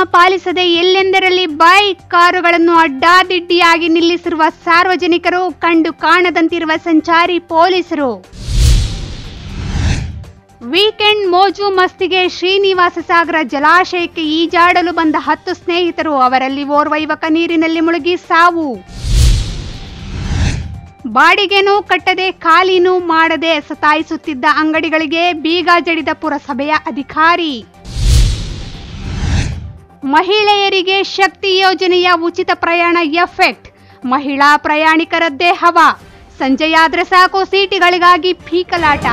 ಪಾಲಿಸದೆ ಎಲ್ಲೆಂದರಲ್ಲಿ ಬೈಕ್ ಕಾರುಗಳನ್ನು ಅಡ್ಡಾದಿಡ್ಡಿಯಾಗಿ ನಿಲ್ಲಿಸಿರುವ ಸಾರ್ವಜನಿಕರು ಕಂಡು ಕಾಣದಂತಿರುವ ಸಂಚಾರಿ ಪೊಲೀಸರು ವೀಕೆಂಡ್ ಮೋಜು ಮಸ್ತಿಗೆ ಶ್ರೀನಿವಾಸ ಸಾಗರ ಜಲಾಶಯಕ್ಕೆ ಈಜಾಡಲು ಬಂದ ಹತ್ತು ಸ್ನೇಹಿತರು ಅವರಲ್ಲಿ ಓರ್ವ ಯುವಕ ನೀರಿನಲ್ಲಿ ಮುಳುಗಿ ಸಾವು ಬಾಡಿಗೆನೂ ಕಟ್ಟದೆ ಖಾಲಿನೂ ಮಾಡದೆ ಸತಾಯಿಸುತ್ತಿದ್ದ ಅಂಗಡಿಗಳಿಗೆ ಬೀಗ ಜಡಿದ ಪುರಸಭೆಯ ಅಧಿಕಾರಿ ಮಹಿಳೆಯರಿಗೆ ಶಕ್ತಿ ಯೋಜನೆಯ ಉಚಿತ ಪ್ರಯಾಣ ಎಫೆಕ್ಟ್ ಮಹಿಳಾ ಪ್ರಯಾಣಿಕರದ್ದೇ ಹವಾ ಸಂಜೆಯಾದ್ರೆ ಸಾಕು ಸೀಟಿಗಳಿಗಾಗಿ ಪೀಕಲಾಟ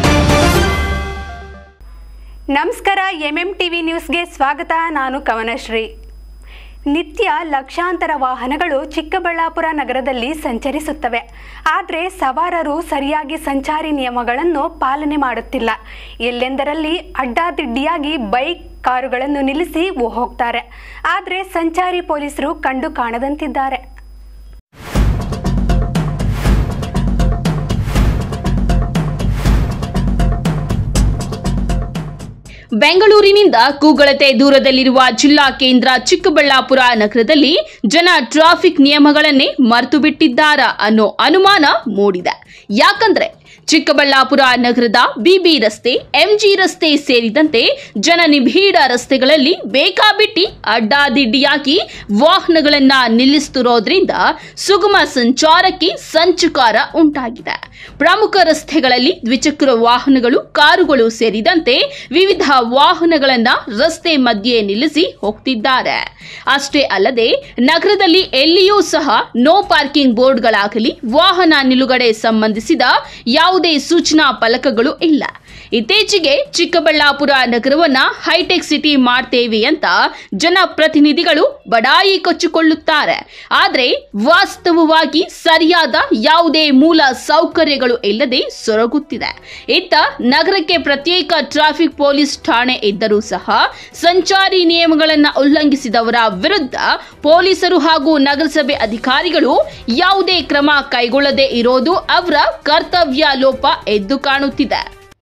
ನಮಸ್ಕಾರ ಎಂಎಂ ಟಿವಿ ನ್ಯೂಸ್ಗೆ ಸ್ವಾಗತ ನಾನು ಕವನಶ್ರೀ ನಿತ್ಯ ಲಕ್ಷಾಂತರ ವಾಹನಗಳು ಚಿಕ್ಕಬಳ್ಳಾಪುರ ನಗರದಲ್ಲಿ ಸಂಚರಿಸುತ್ತವೆ ಆದರೆ ಸವಾರರು ಸರಿಯಾಗಿ ಸಂಚಾರಿ ನಿಯಮಗಳನ್ನು ಪಾಲನೆ ಮಾಡುತ್ತಿಲ್ಲ ಎಲ್ಲೆಂದರಲ್ಲಿ ಅಡ್ಡಾದಿಡ್ಡಿಯಾಗಿ ಬೈಕ್ ಕಾರುಗಳನ್ನು ನಿಲ್ಲಿಸಿ ಹೋಗ್ತಾರೆ ಆದರೆ ಸಂಚಾರಿ ಪೊಲೀಸರು ಕಂಡು ಕಾಣದಂತಿದ್ದಾರೆ ಬೆಂಗಳೂರಿನಿಂದ ಕೂಗಳತೆ ದೂರದಲ್ಲಿರುವ ಜಿಲ್ಲಾ ಕೇಂದ್ರ ಚಿಕ್ಕಬಳ್ಳಾಪುರ ನಗರದಲ್ಲಿ ಜನ ಟ್ರಾಫಿಕ್ ನಿಯಮಗಳನ್ನೇ ಮರೆತು ಬಿಟ್ಟಿದ್ದಾರಾ ಅನ್ನೋ ಅನುಮಾನ ಮೂಡಿದೆ ಯಾಕಂದ್ರೆ ಚಿಕ್ಕಬಳ್ಳಾಪುರ ನಗರದ ಬಿಬಿ ರಸ್ತೆ ಎಂಜಿ ರಸ್ತೆ ಸೇರಿದಂತೆ ಜನನಿಬಿಡ ರಸ್ತೆಗಳಲ್ಲಿ ಬೇಕಾಬಿಟ್ಟಿ ಅಡ್ಡಾದಿಡ್ಡಿಯಾಗಿ ವಾಹನಗಳನ್ನ ನಿಲ್ಲಿಸುತ್ತಿರೋದ್ರಿಂದ ಸುಗಮ ಸಂಚಾರಕ್ಕೆ ಸಂಚುಕಾರ ಉಂಟಾಗಿದೆ ಪ್ರಮುಖ ರಸ್ತೆಗಳಲ್ಲಿ ದ್ವಿಚಕ್ರ ವಾಹನಗಳು ಕಾರುಗಳು ಸೇರಿದಂತೆ ವಿವಿಧ ವಾಹನಗಳನ್ನ ರಸ್ತೆ ಮಧ್ಯೆ ನಿಲ್ಲಿಸಿ ಹೋಗ್ತಿದ್ದಾರೆ ಅಷ್ಟೇ ಅಲ್ಲದೆ ನಗರದಲ್ಲಿ ಎಲ್ಲಿಯೂ ಸಹ ನೋ ಪಾರ್ಕಿಂಗ್ ಬೋರ್ಡ್ಗಳಾಗಲಿ ವಾಹನ ನಿಲುಗಡೆ ಸಂಬಂಧಿಸಿದ ಯಾವುದೇ ಸೂಚನಾ ಫಲಕಗಳು ಇಲ್ಲ ಇತ್ತೀಚೆಗೆ ಚಿಕ್ಕಬಳ್ಳಾಪುರ ನಗರವನ್ನ ಹೈಟೆಕ್ ಸಿಟಿ ಮಾಡ್ತೇವೆ ಅಂತ ಜನಪ್ರತಿನಿಧಿಗಳು ಬಡಾಯಿ ಕೊಚ್ಚಿಕೊಳ್ಳುತ್ತಾರೆ ಆದರೆ ವಾಸ್ತವವಾಗಿ ಸರಿಯಾದ ಯಾವುದೇ ಮೂಲ ಸೌಕರ್ಯಗಳು ಇಲ್ಲದೆ ಸೊರಗುತ್ತಿದೆ ಇತ್ತ ನಗರಕ್ಕೆ ಪ್ರತ್ಯೇಕ ಟ್ರಾಫಿಕ್ ಪೊಲೀಸ್ ಠಾಣೆ ಇದ್ದರೂ ಸಹ ಸಂಚಾರಿ ನಿಯಮಗಳನ್ನು ಉಲ್ಲಂಘಿಸಿದವರ ವಿರುದ್ಧ ಪೊಲೀಸರು ಹಾಗೂ ನಗರಸಭೆ ಅಧಿಕಾರಿಗಳು ಯಾವುದೇ ಕ್ರಮ ಕೈಗೊಳ್ಳದೇ ಇರೋದು ಅವರ ಕರ್ತವ್ಯ ಲೋಪ ಎದ್ದು ಕಾಣುತ್ತಿದೆ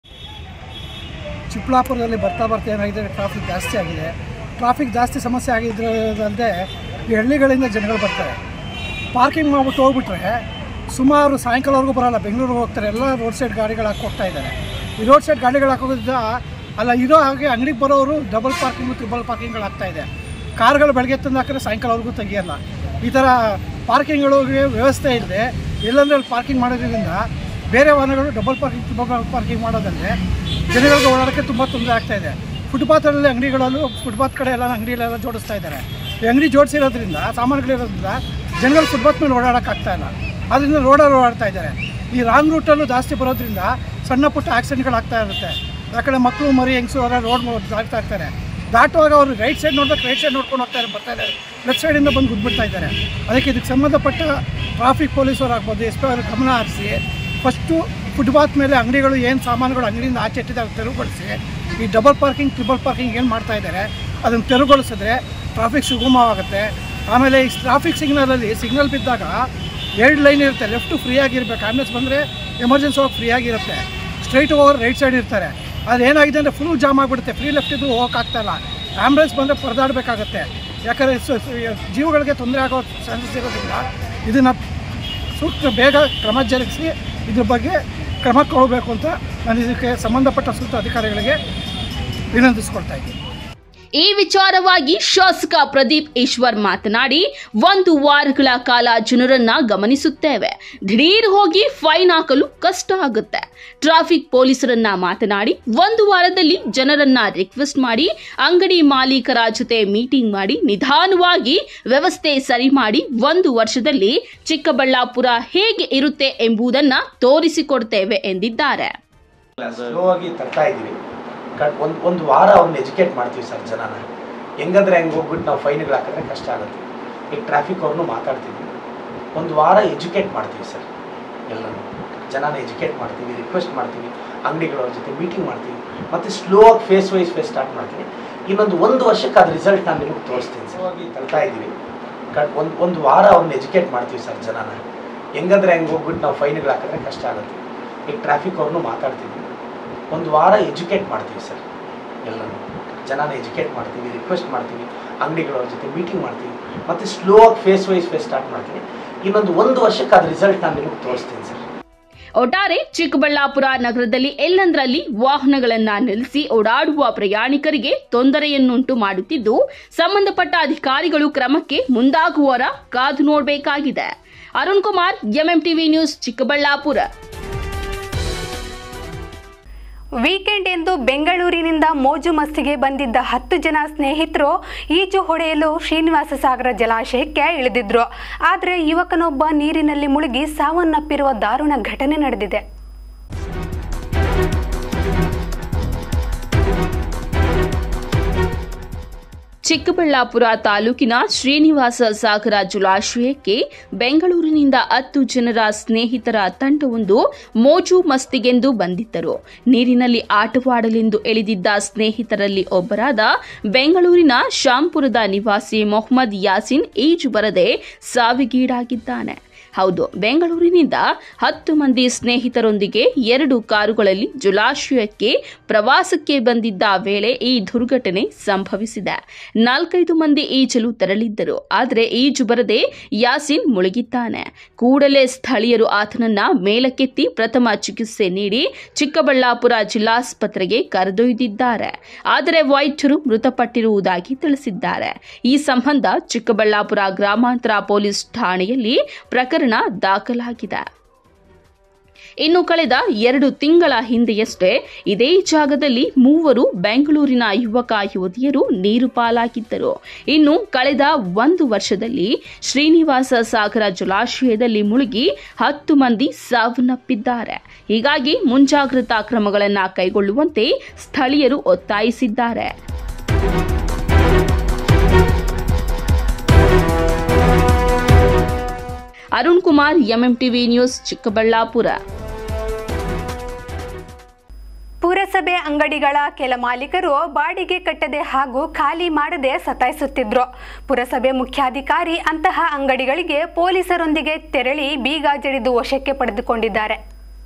ಚಿಕ್ಕಬಳ್ಳಾಪುರದಲ್ಲಿ ಬರ್ತಾ ಬರ್ತಾ ಏನಾಗಿದೆ ಟ್ರಾಫಿಕ್ ಜಾಸ್ತಿ ಆಗಿದೆ ಟ್ರಾಫಿಕ್ ಜಾಸ್ತಿ ಸಮಸ್ಯೆ ಆಗಿದ್ರಲ್ಲದೆ ಈ ಹಳ್ಳಿಗಳಿಂದ ಜನಗಳು ಬರ್ತಾರೆ ಪಾರ್ಕಿಂಗ್ ಮಾಡ್ಬಿಟ್ಟು ಹೋಗ್ಬಿಟ್ರೆ ಸುಮಾರು ಸಾಯಂಕಾಲವರೆಗೂ ಬರೋಲ್ಲ ಬೆಂಗಳೂರಿಗೆ ಹೋಗ್ತಾರೆ ಎಲ್ಲ ರೋಡ್ ಸೈಡ್ ಗಾಡಿಗಳು ಹಾಕಿ ಹೋಗ್ತಾ ಇದ್ದಾರೆ ಈ ರೋಡ್ ಸೈಡ್ ಗಾಡಿಗಳು ಹಾಕೋದ್ರಿಂದ ಅಲ್ಲ ಇರೋ ಹಾಗೆ ಅಂಗಡಿಗೆ ಬರೋರು ಡಬಲ್ ಪಾರ್ಕಿಂಗು ತ್ರಿಬಲ್ ಪಾರ್ಕಿಂಗ್ಗಳು ಆಗ್ತಾ ಇದೆ ಕಾರ್ಗಳು ಬೆಳಗ್ಗೆ ತಂದು ಹಾಕಿದ್ರೆ ಸಾಯಂಕಾಲವರೆಗೂ ತೆಗಿಯಲ್ಲ ಈ ಥರ ಪಾರ್ಕಿಂಗ್ಗಳಿಗೆ ವ್ಯವಸ್ಥೆ ಇಲ್ಲದೆ ಎಲ್ಲಂದ್ರೆ ಅಲ್ಲಿ ಪಾರ್ಕಿಂಗ್ ಮಾಡೋದ್ರಿಂದ ಬೇರೆ ವಾಹನಗಳು ಡಬಲ್ ಪಾರ್ಕಿಂಗ್ ತ್ರಿಬಲ್ ಪಾರ್ಕಿಂಗ್ ಮಾಡೋದಂದರೆ ಜನಗಳಿಗೆ ಓಡಾಡೋಕ್ಕೆ ತುಂಬ ತೊಂದರೆ ಆಗ್ತಾ ಇದೆ ಫುಟ್ಪಾತಲ್ಲಿ ಅಂಗಡಿಗಳಲ್ಲೂ ಫುಟ್ಪಾತ್ ಕಡೆ ಎಲ್ಲ ಅಂಗಡಿಗಳೆಲ್ಲ ಜೋಡಿಸ್ತಾ ಇದ್ದಾರೆ ಈ ಅಂಗಡಿ ಜೋಡಿಸಿರೋದ್ರಿಂದ ಸಾಮಾನುಗಳಿರೋದ್ರಿಂದ ಜನಗಳು ಫುಟ್ಪಾತ್ ಮೇಲೆ ಓಡಾಡೋಕ್ಕಾಗ್ತಾ ಇಲ್ಲ ಅದರಿಂದ ರೋಡಲ್ಲಿ ಓಡಾಡ್ತಾ ಇದ್ದಾರೆ ಈ ರಾಂಗ್ ರೂಟಲ್ಲೂ ಜಾಸ್ತಿ ಬರೋದ್ರಿಂದ ಸಣ್ಣ ಪುಟ್ಟ ಆಕ್ಸಿಡೆಂಟ್ಗಳಾಗ್ತಾ ಇರುತ್ತೆ ಯಾಕಂದರೆ ಮಕ್ಕಳು ಮರಿ ಹೆಂಗಸು ಅವರ ರೋಡ್ ದಾಟ್ತಾ ಇರ್ತಾರೆ ದಾಟುವಾಗ ಅವರು ರೈಟ್ ಸೈಡ್ ನೋಡ್ಬೇಕು ರೈಟ್ ಸೈಡ್ ನೋಡ್ಕೊಂಡು ಹೋಗ್ತಾರೆ ಬರ್ತಾ ಇದ್ದಾರೆ ಲೆಫ್ಟ್ ಸೈಡಿಂದ ಬಂದು ಗುದ್ಬಿಡ್ತಾ ಇದ್ದಾರೆ ಅದಕ್ಕೆ ಇದಕ್ಕೆ ಸಂಬಂಧಪಟ್ಟ ಟ್ರಾಫಿಕ್ ಪೊಲೀಸರು ಆಗ್ಬೋದು ಎಸ್ ಪಿ ಅವರು ಗಮನ ಹರಿಸಿ ಫಸ್ಟು ಫುಟ್ಪಾತ್ ಮೇಲೆ ಅಂಗಡಿಗಳು ಏನು ಸಾಮಾನುಗಳು ಅಂಗಡಿಯಿಂದ ಆಚೆ ಇಟ್ಟಿದ್ದಾರೆ ತೆರವುಗೊಳಿಸಿ ಈ ಡಬಲ್ ಪಾರ್ಕಿಂಗ್ ಟ್ರಿಬಲ್ ಪಾರ್ಕಿಂಗ್ ಏನು ಮಾಡ್ತಾ ಇದ್ದಾರೆ ಅದನ್ನು ತೆರವುಗೊಳಿಸಿದ್ರೆ ಟ್ರಾಫಿಕ್ ಸುಗಮವಾಗುತ್ತೆ ಆಮೇಲೆ ಈ ಟ್ರಾಫಿಕ್ ಸಿಗ್ನಲಲ್ಲಿ ಸಿಗ್ನಲ್ ಬಿದ್ದಾಗ ಎರಡು ಲೈನ್ ಇರುತ್ತೆ ಲೆಫ್ಟು ಫ್ರೀ ಆಗಿರ್ಬೇಕು ಆಂಬುಲೆನ್ಸ್ ಬಂದರೆ ಎಮರ್ಜೆನ್ಸಿ ಹೋಗಿ ಫ್ರೀ ಆಗಿರುತ್ತೆ ಸ್ಟ್ರೈಟ್ ಹೋಗೋರು ರೈಟ್ ಸೈಡ್ ಇರ್ತಾರೆ ಅದು ಏನಾಗಿದೆ ಅಂದರೆ ಫುಲ್ ಜಾಮ್ ಆಗಿಬಿಡುತ್ತೆ ಫ್ರೀ ಲೆಫ್ಟ್ ಇದ್ದು ಹೋಗೋಕ್ಕಾಗ್ತಾಯಿಲ್ಲ ಆ್ಯಂಬುಲೆನ್ಸ್ ಬಂದರೆ ಪರದಾಡಬೇಕಾಗತ್ತೆ ಯಾಕಂದರೆ ಸ- ಸ- ಜೀವಗಳಿಗೆ ತೊಂದರೆ ಆಗೋ ಚಾನ್ಸಸ್ ಇರೋದ್ರಿಂದ ಇದನ್ನು ಸೂಕ್ತ ಬೇಗ ಕ್ರಮ ಜರುಗಿಸಿ ಇದ್ರ ಬಗ್ಗೆ ಕ್ರಮ ಕೊಡಬೇಕು ಅಂತ ನಾನು ಇದಕ್ಕೆ ಸಂಬಂಧಪಟ್ಟ ಸೂಕ್ತ ಅಧಿಕಾರಿಗಳಿಗೆ ವಿನಂತಿಸ್ಕೊಳ್ತಾ ಇದ್ದೀನಿ ಈ ವಿಚಾರವಾಗಿ ಶಾಸಕ ಪ್ರದೀಪ್ ಈಶ್ವರ್ ಮಾತನಾಡಿ ಒಂದು ವಾರಗಳ ಕಾಲ ಜನರನ್ನ ಗಮನಿಸುತ್ತೇವೆ ದಿಢೀರ್ ಹೋಗಿ ಫೈನ್ ಹಾಕಲು ಕಷ್ಟ ಆಗುತ್ತೆ ಟ್ರಾಫಿಕ್ ಪೊಲೀಸರನ್ನ ಮಾತನಾಡಿ ಒಂದು ವಾರದಲ್ಲಿ ಜನರನ್ನ ರಿಕ್ವೆಸ್ಟ್ ಮಾಡಿ ಅಂಗಡಿ ಮಾಲೀಕರ ಜೊತೆ ಮೀಟಿಂಗ್ ಮಾಡಿ ನಿಧಾನವಾಗಿ ವ್ಯವಸ್ಥೆ ಸರಿ ಮಾಡಿ ಒಂದು ವರ್ಷದಲ್ಲಿ ಚಿಕ್ಕಬಳ್ಳಾಪುರ ಹೇಗೆ ಇರುತ್ತೆ ಎಂಬುದನ್ನ ತೋರಿಸಿಕೊಡ್ತೇವೆ ಎಂದಿದ್ದಾರೆ ಸ್ಲೋ ಆಗಿ ತರ್ತಾ ಇದ್ದೀವಿ ಒಂದು ಒಂದು ವಾರ ಅವ್ರನ್ನ ಎಜುಕೇಟ್ ಮಾಡ್ತೀವಿ ಸರ್ ಜನನ ಹೆಂಗಂದ್ರೆ ಹೆಂಗೆ ಹೋಗ್ಬಿಟ್ಟು ನಾವು ಫೈನ್ಗಳು ಹಾಕಿದ್ರೆ ಕಷ್ಟ ಆಗುತ್ತೆ ಈಗ ಟ್ರಾಫಿಕ್ ಅವ್ರನ್ನೂ ಮಾತಾಡ್ತೀವಿ ಒಂದು ವಾರ ಎಜುಕೇಟ್ ಮಾಡ್ತೀವಿ ಸರ್ ಎಲ್ಲರೂ ಜನನ ಎಜುಕೇಟ್ ಮಾಡ್ತೀವಿ ರಿಕ್ವೆಸ್ಟ್ ಮಾಡ್ತೀವಿ ಅಂಗಡಿಗಳವ್ರ ಜೊತೆ ಮೀಟಿಂಗ್ ಮಾಡ್ತೀವಿ ಮತ್ತು ಸ್ಲೋ ಆಗಿ ಫೇಸ್ ವೈಸ್ ಫೇಸ್ ಸ್ಟಾರ್ಟ್ ಮಾಡ್ತೀವಿ ಇನ್ನೊಂದು ಒಂದು ವರ್ಷಕ್ಕೆ ಅದು ರಿಸಲ್ಟ್ ನಾನು ನಿಮಗೆ ತೋರಿಸ್ತೀನಿ ಸರ್ ಹೋಗಿ ತರ್ತಾ ಇದ್ದೀವಿ ಒಂದು ಒಂದು ವಾರ ಅವ್ರನ್ನ ಎಜುಕೇಟ್ ಮಾಡ್ತೀವಿ ಸರ್ ಜನನ ಹೆಂಗಂದ್ರೆ ಹೆಂಗೆ ಹೋಗ್ಬಿಟ್ಟು ನಾವು ಫೈನ್ಗಳು ಹಾಕಿದ್ರೆ ಕಷ್ಟ ಆಗುತ್ತೆ ಈಗ ಟ್ರಾಫಿಕ್ ಅವ್ರನ್ನೂ ಮಾತಾಡ್ತೀವಿ ಒಂದು ವಾರ ಎಜುಕೇಟ್ ಮಾಡ್ತೀವಿ ಸರ್ ಎಲ್ಲರೂ ಜನನ ಎಜುಕೇಟ್ ಮಾಡ್ತೀವಿ ರಿಕ್ವೆಸ್ಟ್ ಮಾಡ್ತೀವಿ ಅಂಗಡಿಗಳವ್ರ ಜೊತೆ ಮೀಟಿಂಗ್ ಮಾಡ್ತೀವಿ ಮತ್ತು ಸ್ಲೋ ಆಗಿ ಫೇಸ್ ವೈಸ್ ಫೇಸ್ ಸ್ಟಾರ್ಟ್ ಮಾಡ್ತೀನಿ ಇನ್ನೊಂದು ಒಂದು ವರ್ಷಕ್ಕೆ ಅದು ರಿಸಲ್ಟ್ ನಾನು ನಿಮಗೆ ತೋರಿಸ್ತೀನಿ ಸರ್ ಒಟ್ಟಾರೆ ಚಿಕ್ಕಬಳ್ಳಾಪುರ ನಗರದಲ್ಲಿ ಎಲ್ಲಂದರಲ್ಲಿ ವಾಹನಗಳನ್ನ ನಿಲ್ಲಿಸಿ ಓಡಾಡುವ ಪ್ರಯಾಣಿಕರಿಗೆ ತೊಂದರೆಯನ್ನುಂಟು ಮಾಡುತ್ತಿದ್ದು ಸಂಬಂಧಪಟ್ಟ ಅಧಿಕಾರಿಗಳು ಕ್ರಮಕ್ಕೆ ಮುಂದಾಗುವರ ಕಾದು ನೋಡಬೇಕಾಗಿದೆ Arun Kumar MMTV news Chikkaballapur weekend ಎಂದು ಬೆಂಗಳೂರಿನಿಂದ ಮೋಜು ಮಸ್ತಿಗೆ ಬಂದಿದ್ದ ಹತ್ತು ಜನ ಸ್ನೇಹಿತರು ಈಜು ಹೊಡೆಯಲು ಶ್ರೀನಿವಾಸ ಸಾಗರ ಜಲಾಶಯಕ್ಕೆ ಇಳಿದಿದ್ರು ಆದರೆ ಯುವಕನೊಬ್ಬ ನೀರಿನಲ್ಲಿ ಮುಳುಗಿ ಸಾವನ್ನಪ್ಪಿರುವ ದಾರುಣ ಘಟನೆ ನಡೆದಿದೆ ಚಿಕ್ಕಬಳ್ಳಾಪುರ ತಾಲೂಕಿನ ಶ್ರೀನಿವಾಸ ಸಾಗರ ಜಲಾಶಯಕ್ಕೆ ಬೆಂಗಳೂರಿನಿಂದ ಹತ್ತು ಜನರ ಸ್ನೇಹಿತರ ತಂಡವೊಂದು ಮೋಜು ಮಸ್ತಿಗೆಂದು ಬಂದಿದ್ದರು ನೀರಿನಲ್ಲಿ ಆಟವಾಡಲೆಂದು ಎಳೆದಿದ್ದ ಸ್ನೇಹಿತರಲ್ಲಿ ಒಬ್ಬರಾದ ಬೆಂಗಳೂರಿನ ಶಾಂಪುರದ ನಿವಾಸಿ ಮೊಹಮ್ಮದ್ ಯಾಸಿನ್ ಈಜು ಬರದೆ ಸಾವಿಗೀಡಾಗಿದ್ದಾನೆ ಹೌದು ಬೆಂಗಳೂರಿನಿಂದ ಹತ್ತು ಮಂದಿ ಸ್ನೇಹಿತರೊಂದಿಗೆ ಎರಡು ಕಾರುಗಳಲ್ಲಿ ಜಲಾಶಯಕ್ಕೆ ಪ್ರವಾಸಕ್ಕೆ ಬಂದಿದ್ದ ವೇಳೆ ಈ ದುರ್ಘಟನೆ ಸಂಭವಿಸಿದೆ ನಾಲ್ಕೈದು ಮಂದಿ ಈಜಲು ತೆರಳಿದ್ದರು ಆದರೆ ಈಜು ಬರದೆ ಯಾಸಿನ್ ಮುಳುಗಿದ್ದಾನೆ ಕೂಡಲೇ ಸ್ಥಳೀಯರು ಆತನನ್ನ ಮೇಲಕ್ಕೆತ್ತಿ ಪ್ರಥಮ ಚಿಕಿತ್ಸೆ ನೀಡಿ ಚಿಕ್ಕಬಳ್ಳಾಪುರ ಜಿಲ್ಲಾಸ್ಪತ್ರೆಗೆ ಕರೆದೊಯ್ದಿದ್ದಾರೆ ಆದರೆ ವೈದ್ಯರು ಮೃತಪಟ್ಟಿರುವುದಾಗಿ ತಿಳಿಸಿದ್ದಾರೆ ಈ ಸಂಬಂಧ ಚಿಕ್ಕಬಳ್ಳಾಪುರ ಗ್ರಾಮಾಂತರ ಪೊಲೀಸ್ ಠಾಣೆಯಲ್ಲಿ ಪ್ರಕರಣ ದಾಖಲಾಗಿದೆ ಇನ್ನು ಕಳೆದ ಎರಡು ತಿಂಗಳ ಹಿಂದೆಯಷ್ಟೇ ಇದೇ ಜಾಗದಲ್ಲಿ ಮೂವರು ಬೆಂಗಳೂರಿನ ಯುವಕ ಯುವತಿಯರು ನೀರು ಪಾಲಾಗಿದ್ದರು ಇನ್ನು ಕಳೆದ ಒಂದು ವರ್ಷದಲ್ಲಿ ಶ್ರೀನಿವಾಸ ಸಾಗರ ಜಲಾಶಯದಲ್ಲಿ ಮುಳುಗಿ ಹತ್ತು ಮಂದಿ ಸಾವನ್ನಪ್ಪಿದ್ದಾರೆ ಹೀಗಾಗಿ ಮುಂಜಾಗ್ರತಾ ಕ್ರಮಗಳನ್ನು ಕೈಗೊಳ್ಳುವಂತೆ ಸ್ಥಳೀಯರು ಒತ್ತಾಯಿಸಿದ್ದಾರೆ ಅರುಣ್ ಕುಮಾರ್ ಎಂಎಂಟಿವಿ ನ್ಯೂಸ್ ಚಿಕ್ಕಬಳ್ಳಾಪುರ ಪುರಸಭೆ ಅಂಗಡಿಗಳ ಕೆಲ ಮಾಲೀಕರು ಬಾಡಿಗೆ ಕಟ್ಟದೆ ಹಾಗೂ ಖಾಲಿ ಮಾಡದೆ ಸತಾಯಿಸುತ್ತಿದ್ರು ಪುರಸಭೆ ಮುಖ್ಯಾಧಿಕಾರಿ ಅಂತಹ ಅಂಗಡಿಗಳಿಗೆ ಪೊಲೀಸರೊಂದಿಗೆ ತೆರಳಿ ಬೀಗ ಜಡಿದು ವಶಕ್ಕೆ ಪಡೆದುಕೊಂಡಿದ್ದಾರೆ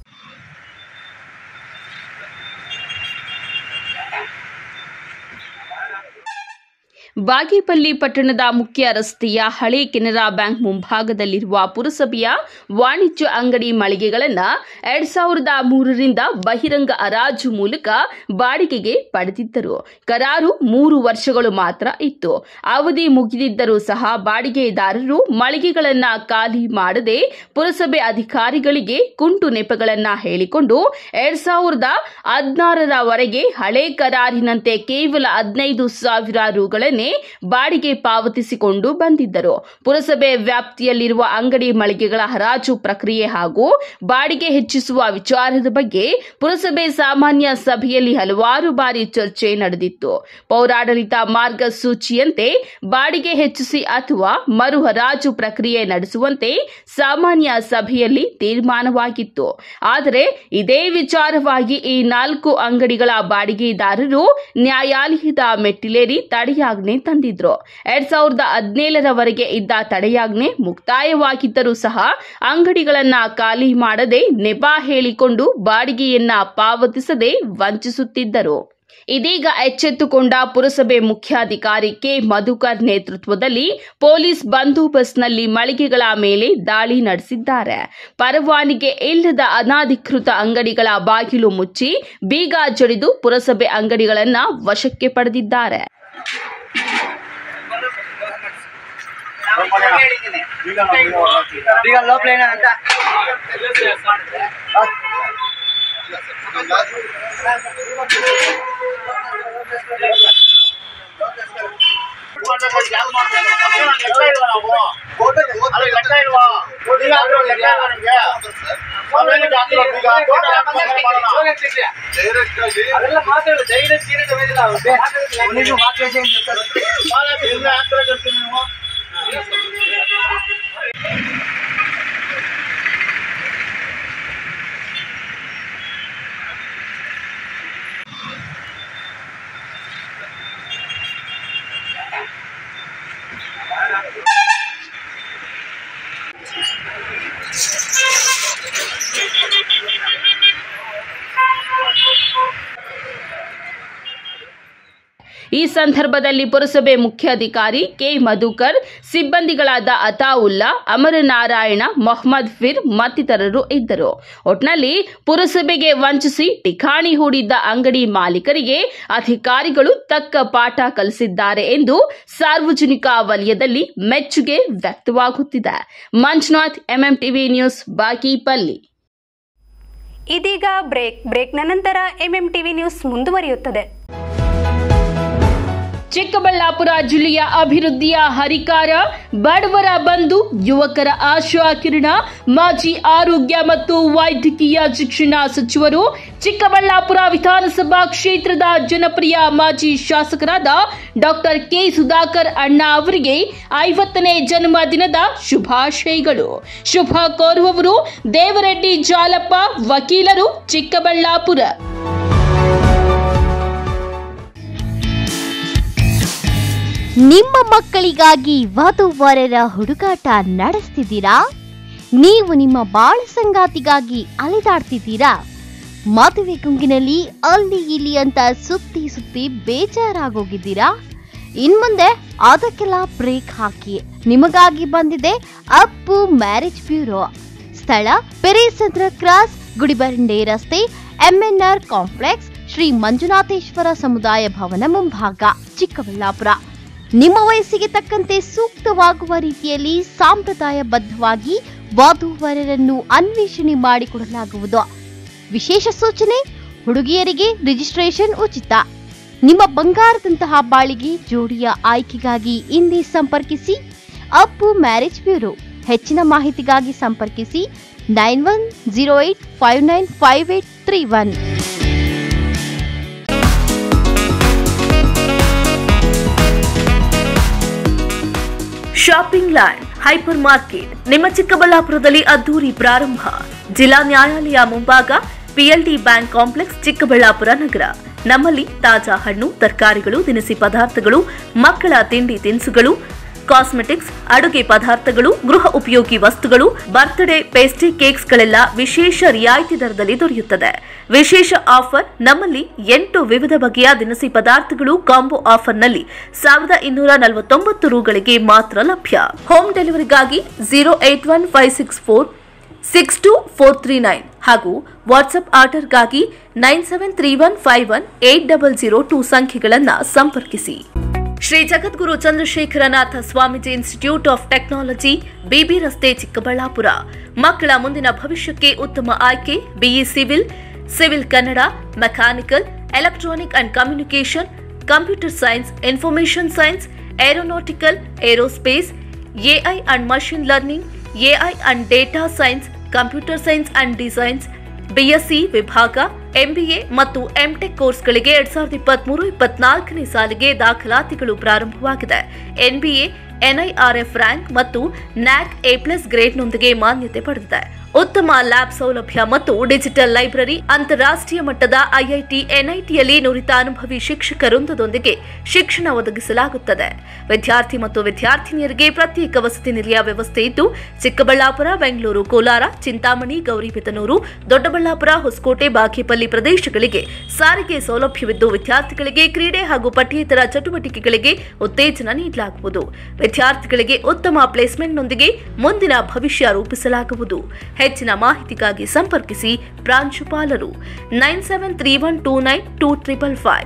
ಬಾಗೇಪಲ್ಲಿ ಪಟ್ಟಣದ ಮುಖ್ಯ ರಸ್ತೆಯ ಹಳೆ ಕೆನರಾ ಬ್ಯಾಂಕ್ ಮುಂಭಾಗದಲ್ಲಿರುವ ಪುರಸಭೆಯ ವಾಣಿಜ್ಯ ಅಂಗಡಿ ಮಳಿಗೆಗಳನ್ನು ಎರಡ್ ಸಾವಿರದ ಮೂರರಿಂದ ಬಹಿರಂಗ ಹರಾಜು ಮೂಲಕ ಬಾಡಿಗೆಗೆ ಪಡೆದಿದ್ದರು ಕರಾರು ಮೂರು ವರ್ಷಗಳು ಮಾತ್ರ ಇತ್ತು ಅವಧಿ ಮುಗಿದಿದ್ದರೂ ಸಹ ಬಾಡಿಗೆದಾರರು ಮಳಿಗೆಗಳನ್ನ ಖಾಲಿ ಮಾಡದೆ ಪುರಸಭೆ ಅಧಿಕಾರಿಗಳಿಗೆ ಕುಂಟು ನೆಪಗಳನ್ನ ಹೇಳಿಕೊಂಡು ಎರಡ್ ಸಾವಿರದ ಹದಿನಾರರವರೆಗೆ ಹಳೆ ಕರಾರಿನಂತೆ ಕೇವಲ ಹದಿನೈದು ಸಾವಿರ ರುಗಳನ್ನೇ ಬಾಡಿಗೆ ಪಾವತಿಸಿಕೊಂಡು ಬಂದಿದ್ದರು ಪುರಸಭೆ ವ್ಯಾಪ್ತಿಯಲ್ಲಿರುವ ಅಂಗಡಿ ಮಳಿಗೆಗಳ ಹರಾಜು ಪ್ರಕ್ರಿಯೆ ಹಾಗೂ ಬಾಡಿಗೆ ಹೆಚ್ಚಿಸುವ ವಿಚಾರದ ಬಗ್ಗೆ ಪುರಸಭೆ ಸಾಮಾನ್ಯ ಸಭೆಯಲ್ಲಿ ಹಲವಾರು ಬಾರಿ ಚರ್ಚೆ ನಡೆದಿತ್ತು ಪೌರಾಡಳಿತ ಮಾರ್ಗಸೂಚಿಯಂತೆ ಬಾಡಿಗೆ ಹೆಚ್ಚಿಸಿ ಅಥವಾ ಮರು ಹರಾಜು ಪ್ರಕ್ರಿಯೆ ನಡೆಸುವಂತೆ ಸಾಮಾನ್ಯ ಸಭೆಯಲ್ಲಿ ತೀರ್ಮಾನವಾಗಿತ್ತು ಆದರೆ ಇದೇ ವಿಚಾರವಾಗಿ ಈ ನಾಲ್ಕು ಅಂಗಡಿಗಳ ಬಾಡಿಗೆದಾರರು ನ್ಯಾಯಾಲಯದ ಮೆಟ್ಟಿಲೇರಿ ತಡೆಯಾಜ್ಞೆ ತಂದಿದ್ರು ಎರಡ್ ಸಾವಿರದ ಹದಿನೇಳರವರೆಗೆ ಇದ್ದ ತಡೆಯಾಜ್ಞೆ ಮುಕ್ತಾಯವಾಗಿದ್ದರೂ ಸಹ ಅಂಗಡಿಗಳನ್ನ ಖಾಲಿ ಮಾಡದೆ ನೆಪ ಹೇಳಿಕೊಂಡು ಬಾಡಿಗೆಯನ್ನ ಪಾವತಿಸದೆ ವಂಚಿಸುತ್ತಿದ್ದರು ಇದೀಗ ಎಚ್ಚೆತ್ತುಕೊಂಡ ಪುರಸಭೆ ಮುಖ್ಯಾಧಿಕಾರಿ ಕೆ ಮಧುಕರ್ ನೇತೃತ್ವದಲ್ಲಿ ಪೊಲೀಸ್ ಬಂದೋಬಸ್ತ್ನಲ್ಲಿ ಮಳಿಗೆಗಳ ಮೇಲೆ ದಾಳಿ ನಡೆಸಿದ್ದಾರೆ ಪರವಾನಿಗೆ ಇಲ್ಲದ ಅನಾಧಿಕೃತ ಅಂಗಡಿಗಳ ಬಾಗಿಲು ಮುಚ್ಚಿ ಬೀಗ ಜಡಿದು ಪುರಸಭೆ ಅಂಗಡಿಗಳನ್ನ ವಶಕ್ಕೆ ಪಡೆದಿದ್ದಾರೆ ಈಗ ಲೋ ಪ್ಲೇನ್ ಅಂತ ಅದೆಲ್ಲ ಮಾತಾಡು ಡೈರೆಕ್ಟ್ ಸೀರಿಯಸ್ ನೀವು ಮಾತಾಡಿ ಈ ಸಂದರ್ಭದಲ್ಲಿ ಪುರಸಭೆ ಮುಖ್ಯಾಧಿಕಾರಿ ಕೆ ಮಧುಕರ್ ಸಿಬ್ಬಂದಿಗಳಾದ ಅತಾವುಲ್ಲಾ ಅಮರನಾರಾಯಣ ಮೊಹಮ್ಮದ್ ಫಿರ್ ಮತ್ತಿತರರು ಇದ್ದರು ಒಟ್ನಲ್ಲಿ ಪುರಸಭೆಗೆ ವಂಚಿಸಿ ಠಿಕಾಣಿ ಹೂಡಿದ್ದ ಅಂಗಡಿ ಮಾಲೀಕರಿಗೆ ಅಧಿಕಾರಿಗಳು ತಕ್ಕ ಪಾಠ ಕಲಿಸಿದ್ದಾರೆ ಎಂದು ಸಾರ್ವಜನಿಕ ವಲಯದಲ್ಲಿ ಮೆಚ್ಚುಗೆ ವ್ಯಕ್ತವಾಗುತ್ತಿದೆ ಮಂಜುನಾಥ್ ಎಂಎಂಟಿವಿ ನ್ಯೂಸ್ ಬಾಗೇಪಲ್ಲಿ ಇದೀಗ ಬ್ರೇಕ್ ಬ್ರೇಕ್ನ ನಂತರ ಎಂಎಂ ಟಿವಿ ನ್ಯೂಸ್ ಮುಂದುವರಿಯುತ್ತದೆ ಚಿಕ್ಕಬಳ್ಳಾಪುರ ಜಿಲ್ಲೆಯ ಅಭಿವೃದ್ಧಿಯ ಹರಿಕಾರ ಬಡವರ ಬಂಧು ಯುವಕರ ಆಶಾ ಕಿರಣ ಮಾಜಿ ಆರೋಗ್ಯ ಮತ್ತು ವೈದ್ಯಕೀಯ ಶಿಕ್ಷಣ ಸಚಿವರು ಚಿಕ್ಕಬಳ್ಳಾಪುರ ವಿಧಾನಸಭಾ ಕ್ಷೇತ್ರದ ಜನಪ್ರಿಯ ಮಾಜಿ ಶಾಸಕರಾದ ಡಾಕ್ಟರ್ ಕೆ ಸುಧಾಕರ್ ಅಣ್ಣ ಅವರಿಗೆ ಐವತ್ತನೇ ಜನ್ಮದಿನದ ಶುಭಾಶಯಗಳು ಶುಭ ಕೋರುವವರು ದೇವರೆಡ್ಡಿ ಜಾಲಪ್ಪ ವಕೀಲರು ಚಿಕ್ಕಬಳ್ಳಾಪುರ ನಿಮ್ಮ ಮಕ್ಕಳಿಗಾಗಿ ವಧುವರರ ಹುಡುಕಾಟ ನಡೆಸ್ತಿದ್ದೀರಾ ನೀವು ನಿಮ್ಮ ಬಾಳ ಸಂಗಾತಿಗಾಗಿ ಅಲೆದಾಡ್ತಿದ್ದೀರಾ ಮದುವೆ ಗುಂಗಿನಲ್ಲಿ ಅಲ್ಲಿ ಇಲ್ಲಿ ಅಂತ ಸುತ್ತಿ ಸುತ್ತಿ ಬೇಜಾರಾಗೋಗಿದ್ದೀರಾ ಇನ್ಮುಂದೆ ಅದಕ್ಕೆಲ್ಲ ಬ್ರೇಕ್ ಹಾಕಿ ನಿಮಗಾಗಿ ಬಂದಿದೆ ಅಪ್ಪು ಮ್ಯಾರೇಜ್ ಬ್ಯೂರೋ ಸ್ಥಳ ಪೆರೇಸಂದ್ರ ಕ್ರಾಸ್ ಗುಡಿಬಂಡೆ ರಸ್ತೆ ಎಂಎನ್ಆರ್ ಕಾಂಪ್ಲೆಕ್ಸ್ ಶ್ರೀ ಮಂಜುನಾಥೇಶ್ವರ ಸಮುದಾಯ ಭವನ ಮುಂಭಾಗ ಚಿಕ್ಕಬಳ್ಳಾಪುರ ನಿಮ್ಮ ವಯಸ್ಸಿಗೆ ತಕ್ಕಂತೆ ಸೂಕ್ತವಾಗುವ ರೀತಿಯಲ್ಲಿ ಸಾಂಪ್ರದಾಯಬದ್ಧವಾಗಿ ವಧುವರರನ್ನು ಅನ್ವೇಷಣೆ ಮಾಡಿಕೊಡಲಾಗುವುದು ವಿಶೇಷ ಸೂಚನೆ ಹುಡುಗಿಯರಿಗೆ ರಿಜಿಸ್ಟ್ರೇಷನ್ ಉಚಿತ ನಿಮ್ಮ ಬಂಗಾರದಂತಹ ಬಾಳಿಗೆ ಜೋಡಿಯ ಆಯ್ಕೆಗಾಗಿ ಇಂದೇ ಸಂಪರ್ಕಿಸಿ ಅಪ್ಪು ಮ್ಯಾರೇಜ್ ಬ್ಯೂರೋ ಹೆಚ್ಚಿನ ಮಾಹಿತಿಗಾಗಿ ಸಂಪರ್ಕಿಸಿ nine one zero eight five nine five eight three one shopping land hyper market ನಿಮ್ಮ ಚಿಕ್ಕಬಳ್ಳಾಪುರದಲ್ಲಿ ಅದ್ದೂರಿ ಪ್ರಾರಂಭ ಜಿಲ್ಲಾ ನ್ಯಾಯಾಲಯ ಮುಂಭಾಗ ಪಿಎಲ್ಡಿ ಬ್ಯಾಂಕ್ ಕಾಂಪ್ಲೆಕ್ಸ್ ಚಿಕ್ಕಬಳ್ಳಾಪುರ ನಗರ ನಮ್ಮಲ್ಲಿ ತಾಜಾ ಹಣ್ಣು ತರಕಾರಿಗಳು ದಿನಸಿ ಪದಾರ್ಥಗಳು ಮಕ್ಕಳ ತಿಂಡಿ ತಿನಿಸುಗಳು ಕಾಸ್ಮೆಟಿಕ್ಸ್ ಅಡುಗೆ ಪದಾರ್ಥಗಳು ಗೃಹ ಉಪಯೋಗಿ ವಸ್ತುಗಳು ಬರ್ತ್ಡೇ ಪೇಸ್ಟ್ರಿ ಕೇಕ್ಸ್ಗಳೆಲ್ಲ ವಿಶೇಷ ರಿಯಾಯಿತಿ ದರದಲ್ಲಿ ದೊರೆಯುತ್ತದೆ ವಿಶೇಷ ಆಫರ್ ನಮ್ಮಲ್ಲಿ ಎಂಟು ವಿವಿಧ ಬಗೆಯ ದಿನಸಿ ಪದಾರ್ಥಗಳು ಕಾಂಬೋ ಆಫರ್ನಲ್ಲಿ ಸಾವಿರದ ಇನ್ನೂರ ನಲವತ್ತೊಂಬತ್ತು ರೂಗಳಿಗೆ ಮಾತ್ರ ಲಭ್ಯ ಹೋಮ್ ಡೆಲಿವರಿಗಾಗಿ zero eight one five six four six two four three nine ಹಾಗೂ ವಾಟ್ಸ್ಆಪ್ ಆರ್ಡರ್ಗಾಗಿ nine seven three one five one eight double zero two ಸಂಖ್ಯೆಗಳನ್ನು ಸಂಪರ್ಕಿಸಿ Shri Jagadguru Chandrashekharanatha Swamiji institute of technology BB ರಸ್ತೆ ಚಿಕ್ಕಬಳ್ಳಾಪುರ ಮಕ್ಕಳ ಮುಂದಿನ ಭವಿಷ್ಯಕ್ಕೆ ಉತ್ತಮ ಆಯ್ಕೆ BE civil civil Kannada mechanical electronic and communication computer science information science aeronautical aerospace AI and machine learning AI and data science computer science and designs BSc ವಿಭಾಗ MBA ಮತ್ತು MTech ಕೋರ್ಸ್ಗಳಿಗೆ ಎರಡ್ ಸಾವಿರದ ಇಪ್ಪತ್ಮೂರು ಇಪ್ಪತ್ನಾಲ್ಕನೇ ಸಾಲಿಗೆ ದಾಖಲಾತಿಗಳು ಪ್ರಾರಂಭವಾಗಿದೆ ಎನ್ಬಿಎ ಎನ್ಐಆರ್ಎಫ್ ರ್ಯಾಂಕ್ ಮತ್ತು ನ್ಯಾಕ್ ಎ ಪ್ಲಸ್ ಗ್ರೇಡ್ನೊಂದಿಗೆ ಮಾನ್ಯತೆ ಪಡೆದಿದೆ ಉತ್ತಮ ಲ್ಯಾಬ್ ಸೌಲಭ್ಯ ಮತ್ತು ಡಿಜಿಟಲ್ ಲೈಬ್ರರಿ ಅಂತಾರಾಷ್ಟ್ರೀಯ ಮಟ್ಟದ ಐಐಟಿ ಎನ್ಐಟಿಯಲ್ಲಿ ನುರಿತ ಅನುಭವಿ ಶಿಕ್ಷಕರೊಂದದೊಂದಿಗೆ ಶಿಕ್ಷಣ ಒದಗಿಸಲಾಗುತ್ತದೆ ವಿದ್ಯಾರ್ಥಿ ಮತ್ತು ವಿದ್ಯಾರ್ಥಿನಿಯರಿಗೆ ಪ್ರತ್ಯೇಕ ವಸತಿ ನಿಲಯ ವ್ಯವಸ್ಥೆ ಇದ್ದು ಚಿಕ್ಕಬಳ್ಳಾಪುರ ಬೆಂಗಳೂರು ಕೋಲಾರ ಚಿಂತಾಮಣಿ ಗೌರಿಬಿದನೂರು ದೊಡ್ಡಬಳ್ಳಾಪುರ ಹೊಸಕೋಟೆ ಬಾಗೇಪಲ್ಲಿ ಪ್ರದೇಶಗಳಿಗೆ ಸಾರಿಗೆ ಸೌಲಭ್ಯವಿದ್ದು ವಿದ್ಯಾರ್ಥಿಗಳಿಗೆ ಕ್ರೀಡೆ ಹಾಗೂ ಪಠ್ಯೇತರ ಚಟುವಟಿಕೆಗಳಿಗೆ ಉತ್ತೇಜನ ನೀಡಲಾಗುವುದು ವಿದ್ಯಾರ್ಥಿಗಳಿಗೆ ಉತ್ತಮ ಪ್ಲೇಸ್ಮೆಂಟ್ನೊಂದಿಗೆ ಮುಂದಿನ ಭವಿಷ್ಯ ರೂಪಿಸಲಾಗುವುದು ಹೆಚ್ಚಿನ ಮಾಹಿತಿಗಾಗಿ ಸಂಪರ್ಕಿಸಿ ಪ್ರಾಂಶುಪಾಲರು nine seven three one two nine two triple five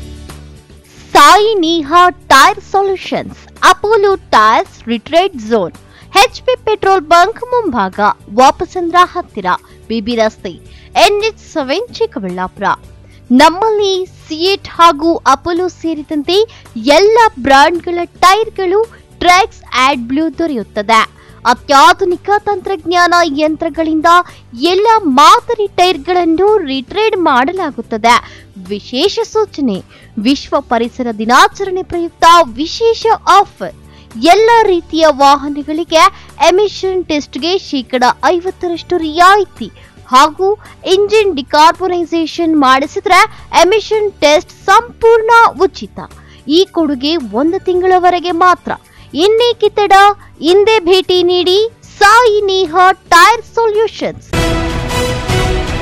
Sai Neha tyre solutions Apollo tyres retread zone HP petrol bunk ಮುಂಭಾಗ ವಾಪಸಂದ್ರ ಹತ್ತಿರ ಬಿಬಿ ರಸ್ತೆ ಎನ್ಎಚ್ ಸೆವೆನ್ ಚಿಕ್ಕಬಳ್ಳಾಪುರ ನಮ್ಮಲ್ಲಿ ಸಿಯೇಟ್ ಹಾಗೂ ಅಪೋಲೋ ಸೇರಿದಂತೆ ಎಲ್ಲ ಬ್ರಾಂಡ್ಗಳ ಟೈರ್ಗಳು ಟ್ರ್ಯಾಕ್ಸ್ ಆಡ್ ಬ್ಲೂ ದೊರೆಯುತ್ತದೆ ಅತ್ಯಾಧುನಿಕ ತಂತ್ರಜ್ಞಾನ ಯಂತ್ರಗಳಿಂದ ಎಲ್ಲ ಮಾದರಿ ಟೈರ್ಗಳನ್ನು ರಿಟ್ರೇಡ್ ಮಾಡಲಾಗುತ್ತದೆ ವಿಶೇಷ ಸೂಚನೆ ವಿಶ್ವ ಪರಿಸರ ದಿನಾಚರಣೆ ಪ್ರಯುಕ್ತ ವಿಶೇಷ ಆಫರ್ ಎಲ್ಲ ರೀತಿಯ ವಾಹನಗಳಿಗೆ ಎಮಿಷನ್ ಟೆಸ್ಟ್ಗೆ ಶೇಕಡ ಐವತ್ತರಷ್ಟು ರಿಯಾಯಿತಿ ಹಾಗೂ ಇಂಜಿನ್ ಡಿಕಾರ್ಬೊನೈಸೇಷನ್ ಮಾಡಿಸಿದ್ರೆ ಎಮಿಷನ್ ಟೆಸ್ಟ್ ಸಂಪೂರ್ಣ ಉಚಿತ ಈ ಕೊಡುಗೆ ಒಂದು ತಿಂಗಳವರೆಗೆ ಮಾತ್ರ ಇನ್ನೇಕೆ ತಡ ಹಿಂದೆ ಭೇಟಿ ನೀಡಿ ಸಾಯಿ ನೇಹ ಟೈರ್ ಸೊಲ್ಯೂಷನ್ಸ್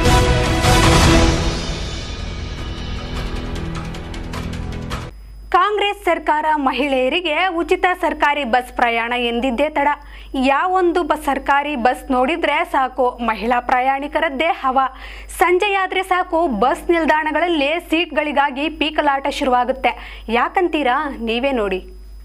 ಕಾಂಗ್ರೆಸ್ ಕಾಂಗ್ರೆಸ್ ಸರ್ಕಾರ ಮಹಿಳೆಯರಿಗೆ ಉಚಿತ ಸರ್ಕಾರಿ ಬಸ್ ಪ್ರಯಾಣ ಎಂದಿದ್ದೇ ತಡ ಯಾವೊಂದು ಬಸ್ ಸರ್ಕಾರಿ ಬಸ್ ನೋಡಿದ್ರೆ ಸಾಕು ಮಹಿಳಾ ಪ್ರಯಾಣಿಕರದ್ದೇ ಹವ ಸಂಜೆಯಾದ್ರೆ ಸಾಕು ಬಸ್ ನಿಲ್ದಾಣಗಳಲ್ಲಿ ಸೀಟ್ಗಳಿಗಾಗಿ ಪೀಕಲಾಟ ಶುರುವಾಗುತ್ತೆ ಯಾಕಂತೀರಾ ನೀವೇ ನೋಡಿ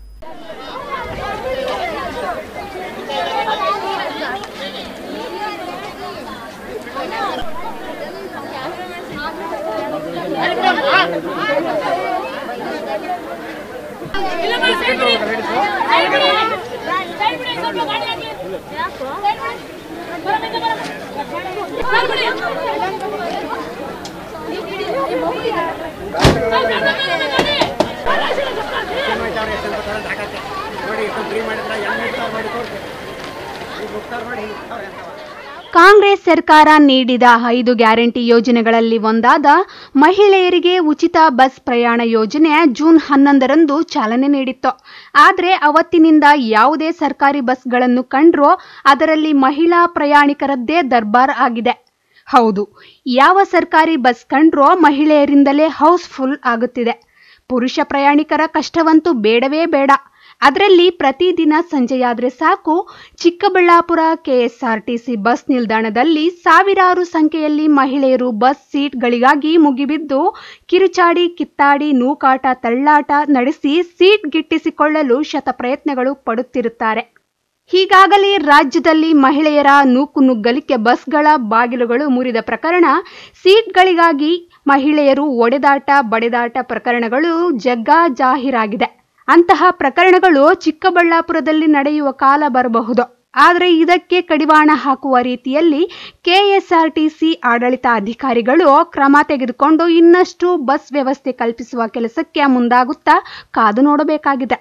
ಕಾಂಗ್ರೆಸ್ ಸರ್ಕಾರ ನೀಡಿದ ಐದು ಗ್ಯಾರಂಟಿ ಯೋಜನೆಗಳಲ್ಲಿ ಒಂದಾದ ಮಹಿಳೆಯರಿಗೆ ಉಚಿತ ಬಸ್ ಪ್ರಯಾಣ ಯೋಜನೆ ಜೂನ್ ಹನ್ನೊಂದರಂದು ಚಾಲನೆ ನೀಡಿತ್ತು ಆದರೆ ಅವತ್ತಿನಿಂದ ಯಾವುದೇ ಸರ್ಕಾರಿ ಬಸ್ಗಳನ್ನು ಕಂಡ್ರೂ ಅದರಲ್ಲಿ ಮಹಿಳಾ ಪ್ರಯಾಣಿಕರದ್ದೇ ದರ್ಬಾರ್ ಆಗಿದೆ ಹೌದು ಯಾವ ಸರ್ಕಾರಿ ಬಸ್ ಕಂಡ್ರೂ ಮಹಿಳೆಯರಿಂದಲೇ ಹೌಸ್ಫುಲ್ ಆಗುತ್ತಿದೆ ಪುರುಷ ಪ್ರಯಾಣಿಕರ ಕಷ್ಟವಂತೂ ಬೇಡವೇ ಬೇಡ ಅದರಲ್ಲಿ ಪ್ರತಿದಿನ ಸಂಜೆಯಾದ್ರೆ ಸಾಕು ಚಿಕ್ಕಬಳ್ಳಾಪುರ ಕೆಎಸ್ಆರ್ಟಿಸಿ ಬಸ್ ನಿಲ್ದಾಣದಲ್ಲಿ ಸಾವಿರಾರು ಸಂಖ್ಯೆಯಲ್ಲಿ ಮಹಿಳೆಯರು ಬಸ್ ಸೀಟ್ಗಳಿಗಾಗಿ ಮುಗಿಬಿದ್ದು ಕಿರುಚಾಡಿ ಕಿತ್ತಾಡಿ ನೂಕಾಟ ತಳ್ಳಾಟ ನಡೆಸಿ ಸೀಟ್ ಗಿಟ್ಟಿಸಿಕೊಳ್ಳಲು ಶತಪ್ರಯತ್ನಗಳು ಪಡುತ್ತಿರುತ್ತಾರೆ ಹೀಗಾಗಲೇ ರಾಜ್ಯದಲ್ಲಿ ಮಹಿಳೆಯರ ನೂಕುನುಗ್ಗಲಿಕ್ಕೆ ಬಸ್ಗಳ ಬಾಗಿಲುಗಳು ಮುರಿದ ಪ್ರಕರಣ ಸೀಟ್ಗಳಿಗಾಗಿ ಮಹಿಳೆಯರು ಒಡೆದಾಟ ಬಡೆದಾಟ ಪ್ರಕರಣಗಳು ಜಗ್ಗಾಜಾಹೀರಾಗಿದೆ ಅಂತಹ ಪ್ರಕರಣಗಳು ಚಿಕ್ಕಬಳ್ಳಾಪುರದಲ್ಲಿ ನಡೆಯುವ ಕಾಲ ಬರಬಹುದು ಆದರೆ ಇದಕ್ಕೆ ಕಡಿವಾಣ ಹಾಕುವ ರೀತಿಯಲ್ಲಿ ಕೆಎಸ್ಆರ್ಟಿಸಿ ಆಡಳಿತಾಧಿಕಾರಿಗಳು ಕ್ರಮ ತೆಗೆದುಕೊಂಡು ಇನ್ನಷ್ಟು ಬಸ್ ವ್ಯವಸ್ಥೆ ಕಲ್ಪಿಸುವ ಕೆಲಸಕ್ಕೆ ಮುಂದಾಗುತ್ತಾ ಕಾದು ನೋಡಬೇಕಾಗಿದೆ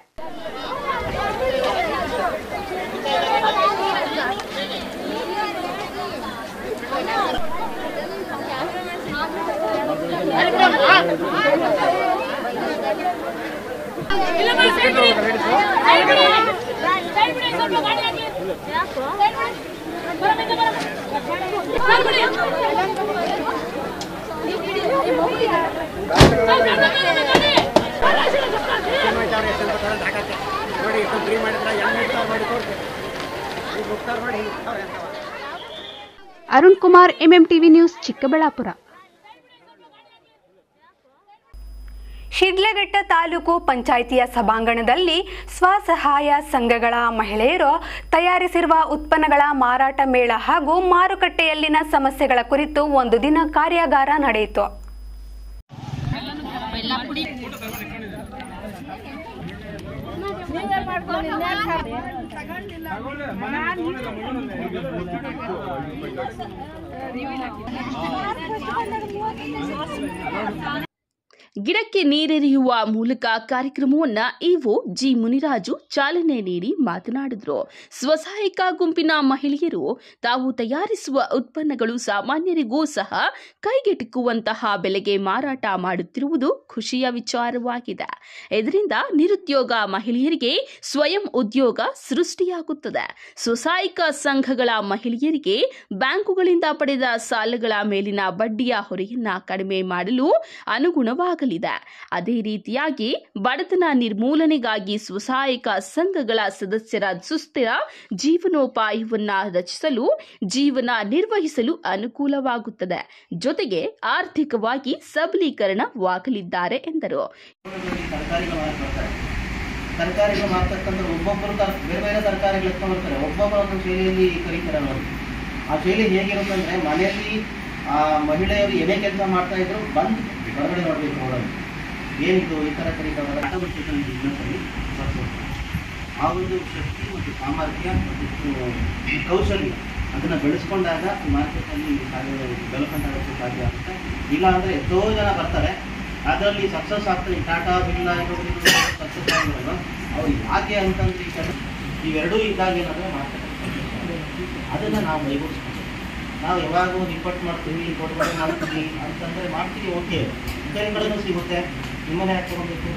ನೋಡಿ ಎಷ್ಟು ಫ್ರೀ ಮಾಡಿದ್ರೆ ಹೆಂಗ್ ಮುಕ್ತಾರ್ ಮಾಡಿ ತೋರಿಸಿ ಈಗ ಮುಕ್ತಾರ್ ಮಾಡಿ ಅರುಣ್ ಕುಮಾರ್ ಎಂಎಂಟಿವಿ ನ್ಯೂಸ್ ಚಿಕ್ಕಬಳ್ಳಾಪುರ ಶಿಡ್ಲಘಟ್ಟ ತಾಲೂಕು ಪಂಚಾಯಿತಿಯ ಸಭಾಂಗಣದಲ್ಲಿ ಸ್ವಸಹಾಯ ಸಂಘಗಳ ಮಹಿಳೆಯರು ತಯಾರಿಸಿರುವ ಉತ್ಪನ್ನಗಳ ಮಾರಾಟ ಮೇಳ ಹಾಗೂ ಮಾರುಕಟ್ಟೆಯಲ್ಲಿನ ಸಮಸ್ಯೆಗಳ ಕುರಿತು ಒಂದು ದಿನ ಕಾರ್ಯಾಗಾರ ನಡೆಯಿತು ಗಿಡಕ್ಕೆ ನೀರೆರೆಯುವ ಮೂಲಕ ಕಾರ್ಯಕ್ರಮವನ್ನ ಇವು ಜಿ ಮುನಿರಾಜು ಚಾಲನೆ ನೀಡಿ ಮಾತನಾಡಿದರು ಸ್ವಸಹಾಯಕ ಗುಂಪಿನ ಮಹಿಳೆಯರು ತಾವು ತಯಾರಿಸುವ ಉತ್ಪನ್ನಗಳು ಸಾಮಾನ್ಯರಿಗೂ ಸಹ ಕೈಗೆಟುಕುವಂತಹ ಬೆಲೆಗೆ ಮಾರಾಟ ಮಾಡುತ್ತಿರುವುದು ಖುಷಿಯ ವಿಚಾರವಾಗಿದೆ ಇದರಿಂದ ನಿರುದ್ಯೋಗ ಮಹಿಳೆಯರಿಗೆ ಸ್ವಯಂ ಉದ್ಯೋಗ ಸೃಷ್ಟಿಯಾಗುತ್ತದೆ ಸ್ವಸಹಾಯಕ ಸಂಘಗಳ ಮಹಿಳೆಯರಿಗೆ ಬ್ಯಾಂಕುಗಳಿಂದ ಪಡೆದ ಸಾಲಗಳ ಮೇಲಿನ ಬಡ್ಡಿಯ ಹೊರೆಯನ್ನ ಕಡಿಮೆ ಮಾಡಲು ಅನುಗುಣವಾಗಲಿದೆ ಅದೇ ರೀತಿಯಾಗಿ ಬಡತನ ನಿರ್ಮೂಲನೆಗಾಗಿ ಸ್ವಸಹಾಯಕ ಸಂಘಗಳ ಸದಸ್ಯರ ಸುಸ್ಥಿರ ಜೀವನೋಪಾಯವನ್ನ ರಚಿಸಲು ಜೀವನ ನಿರ್ವಹಿಸಲು ಅನುಕೂಲವಾಗುತ್ತದೆ ಜೊತೆಗೆ ಆರ್ಥಿಕವಾಗಿ ಸಬಲೀಕರಣವಾಗಲಿದ್ದಾರೆ ಎಂದರು ತರಕಾರಿಗಳು ಮಾರಕ್ ಬರ್ತಾರೆ ತರಕಾರಿಗಳು ಮಾರ್ತಕ್ಕಂಥ ಒಬ್ಬೊಬ್ಬರು ತರ- ಬೇರೆ ಬೇರೆ ತರಕಾರಿಗಳು ಎತ್ಕೊಂಡು ಬರ್ತಾರೆ ಒಬ್ಬೊಬ್ಬರ ಒಂದು ಶೈಲಿಯಲ್ಲಿ ಕರೀತಾರೆ ಅವರು ಆ ಶೈಲಿ ಹೇಗಿರುತ್ತಂದ್ರೆ ಮನೆಯಲ್ಲಿ ಆ ಮಹಿಳೆಯರು ಏನೇ ಕೆಲಸ ಮಾಡ್ತಾ ಇದ್ರು ಬಂದು ಹೊರಗಡೆ ನೋಡ್ಬೇಕು ನೋಡೋದು ಏನಿದು ಈ ಥರ ಕರೀತಾವಲ್ಲ ಅಂತ ಬಿಟ್ಬಿಟ್ಟು ಒಂದು ಇನ್ನೊಂದ್ಸರಿ ಬರ್ಸೋದು. ಆ ಒಂದು ಶಕ್ತಿ ಮತ್ತು ಸಾಮರ್ಥ್ಯ ಮತ್ತು ಈ ಕೌಶಲ್ಯ ಅದನ್ನ ಬೆಳೆಸ್ಕೊಂಡಾಗ ಮಾರ್ಕೆಟಲ್ಲಿ ಡೆವಲಪ್ಮೆಂಟ್ ಆಗೋಕ್ಕೆ ಸಾಧ್ಯ ಆಗುತ್ತೆ ಇಲ್ಲ ಅಂದ್ರೆ ಎಷ್ಟೋ ಜನ ಬರ್ತಾರೆ ಅದರಲ್ಲಿ ಸಕ್ಸಸ್ ಆಗ್ತಾರೆ ಈ ಟಾಟಾ ಬಿರ್ಲಾ ಸಕ್ಸಸ್ ಆಗಿರೋದು ಅವ್ರು ಯಾಕೆ ಅಂತಂದ್ರೆ ಈ ಕಡೆ ಇವೆರಡೂ ಇದ್ದಾಗ ಏನಂದ್ರೆ ಮಾರ್ಕೆಟ್ ಅದನ್ನ ನಾವು ಮೈಗೂಡಿಸ್ಕೊಂಡು ನಾವು ಯಾವಾಗೂ ರಿಪೋರ್ಟ್ ಮಾಡ್ತೀವಿ ಕೊಡ್ಬೋದು ಮಾಡ್ತೀವಿ ಅಂತಂದ್ರೆ ಮಾಡ್ತೀವಿ ಓಕೆ ಬೇರೆ ಕಡೆನೂ ಸಿಗುತ್ತೆ ನಿಮ್ಮನೆ ಯಾಕೆ ತಗೊಬೇಕು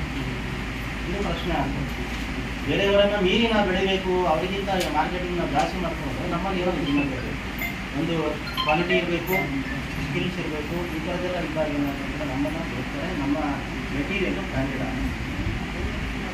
ಇದು ಪ್ರಶ್ನೆ ಆಗ್ತದೆ ಬೇರೆಯವರನ್ನ ಮೀರಿ ನಾವು ಬೆಳಿಬೇಕು ಅವರಿಗಿಂತ ಮಾರ್ಕೆಟಿಂಗ್ ನಾವು ಜಾಸ್ತಿ ಮಾಡ್ಕೊಂಡು ನಮ್ಮಲ್ಲಿ ಇರೋದು ಇರಬೇಕು ಒಂದು ಕ್ವಾಲಿಟಿ ಇರಬೇಕು ಸ್ಕಿಲ್ಸ್ ಇರಬೇಕು ಈ ಥರದ್ದೆಲ್ಲ ಇದ್ದಾಗ ಏನಾಗ್ತದೆ ನಮ್ಮನ್ನು ಹೋಗ್ತಾರೆ ನಮ್ಮ ಮೆಟೀರಿಯಲ್ ಬ್ರ್ಯಾಂಡೆಡ್ ಆಗುತ್ತೆ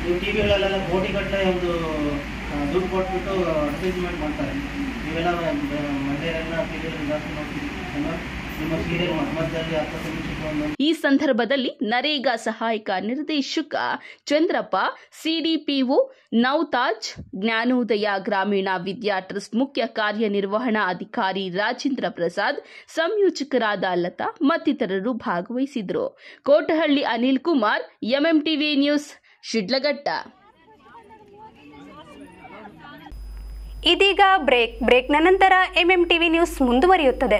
ನೀವು ಟಿ ವಿಗಳಲ್ಲೆಲ್ಲ ಕೋಟಿಗಟ್ಟಲೆ ಒಂದು ಆ, ದುಡ್ಡು ಕೊಟ್ಬಿಟ್ಟು ಅಡ್ವರ್ಟೈಸ್ಮೆಂಟ್ ಮಾಡ್ತಾರೆ ನೀವೆಲ್ಲ ಮಂಡ್ಯರೆಲ್ಲ ಸೀರಿಯಲ್ ಜಾಸ್ತಿ ನೋಡ್ತೀವಿ ಅಲ್ವಾ? ನಿಮ್ಮ ಸೀರಿಯಲ್ ಮಧ್ಯದಲ್ಲಿ ಹತ್ತು ನಿಮಿಷಕ್ಕೆ ಒಂದೊಂದು ಈ ಸಂದರ್ಭದಲ್ಲಿ ನರೇಗಾ ಸಹಾಯಕ ನಿರ್ದೇಶಕ ಚಂದ್ರಪ್ಪ ಸಿಡಿಪಿಒ ನೌತಾಜ್ ಜ್ಞಾನೋದಯ ಗ್ರಾಮೀಣ ವಿದ್ಯಾ ಟ್ರಸ್ಟ್ ಮುಖ್ಯ ಕಾರ್ಯನಿರ್ವಹಣಾ ಅಧಿಕಾರಿ ರಾಜೇಂದ್ರ ಪ್ರಸಾದ್ ಸಂಯೋಜಕರಾದ ಲತಾ ಮತ್ತಿತರರು ಭಾಗವಹಿಸಿದ್ರು ಕೋಟಹಳ್ಳಿ ಅನಿಲ್ ಕುಮಾರ್ ಎಂಎಂಟಿವಿ ನ್ಯೂಸ್ ಶಿಡ್ಲಘಟ್ಟ ಇದೀಗ ಬ್ರೇಕ್ ಬ್ರೇಕ್ನ ನಂತರ ಎಂಎಂ ಟಿವಿ ನ್ಯೂಸ್ ಮುಂದುವರಿಯುತ್ತದೆ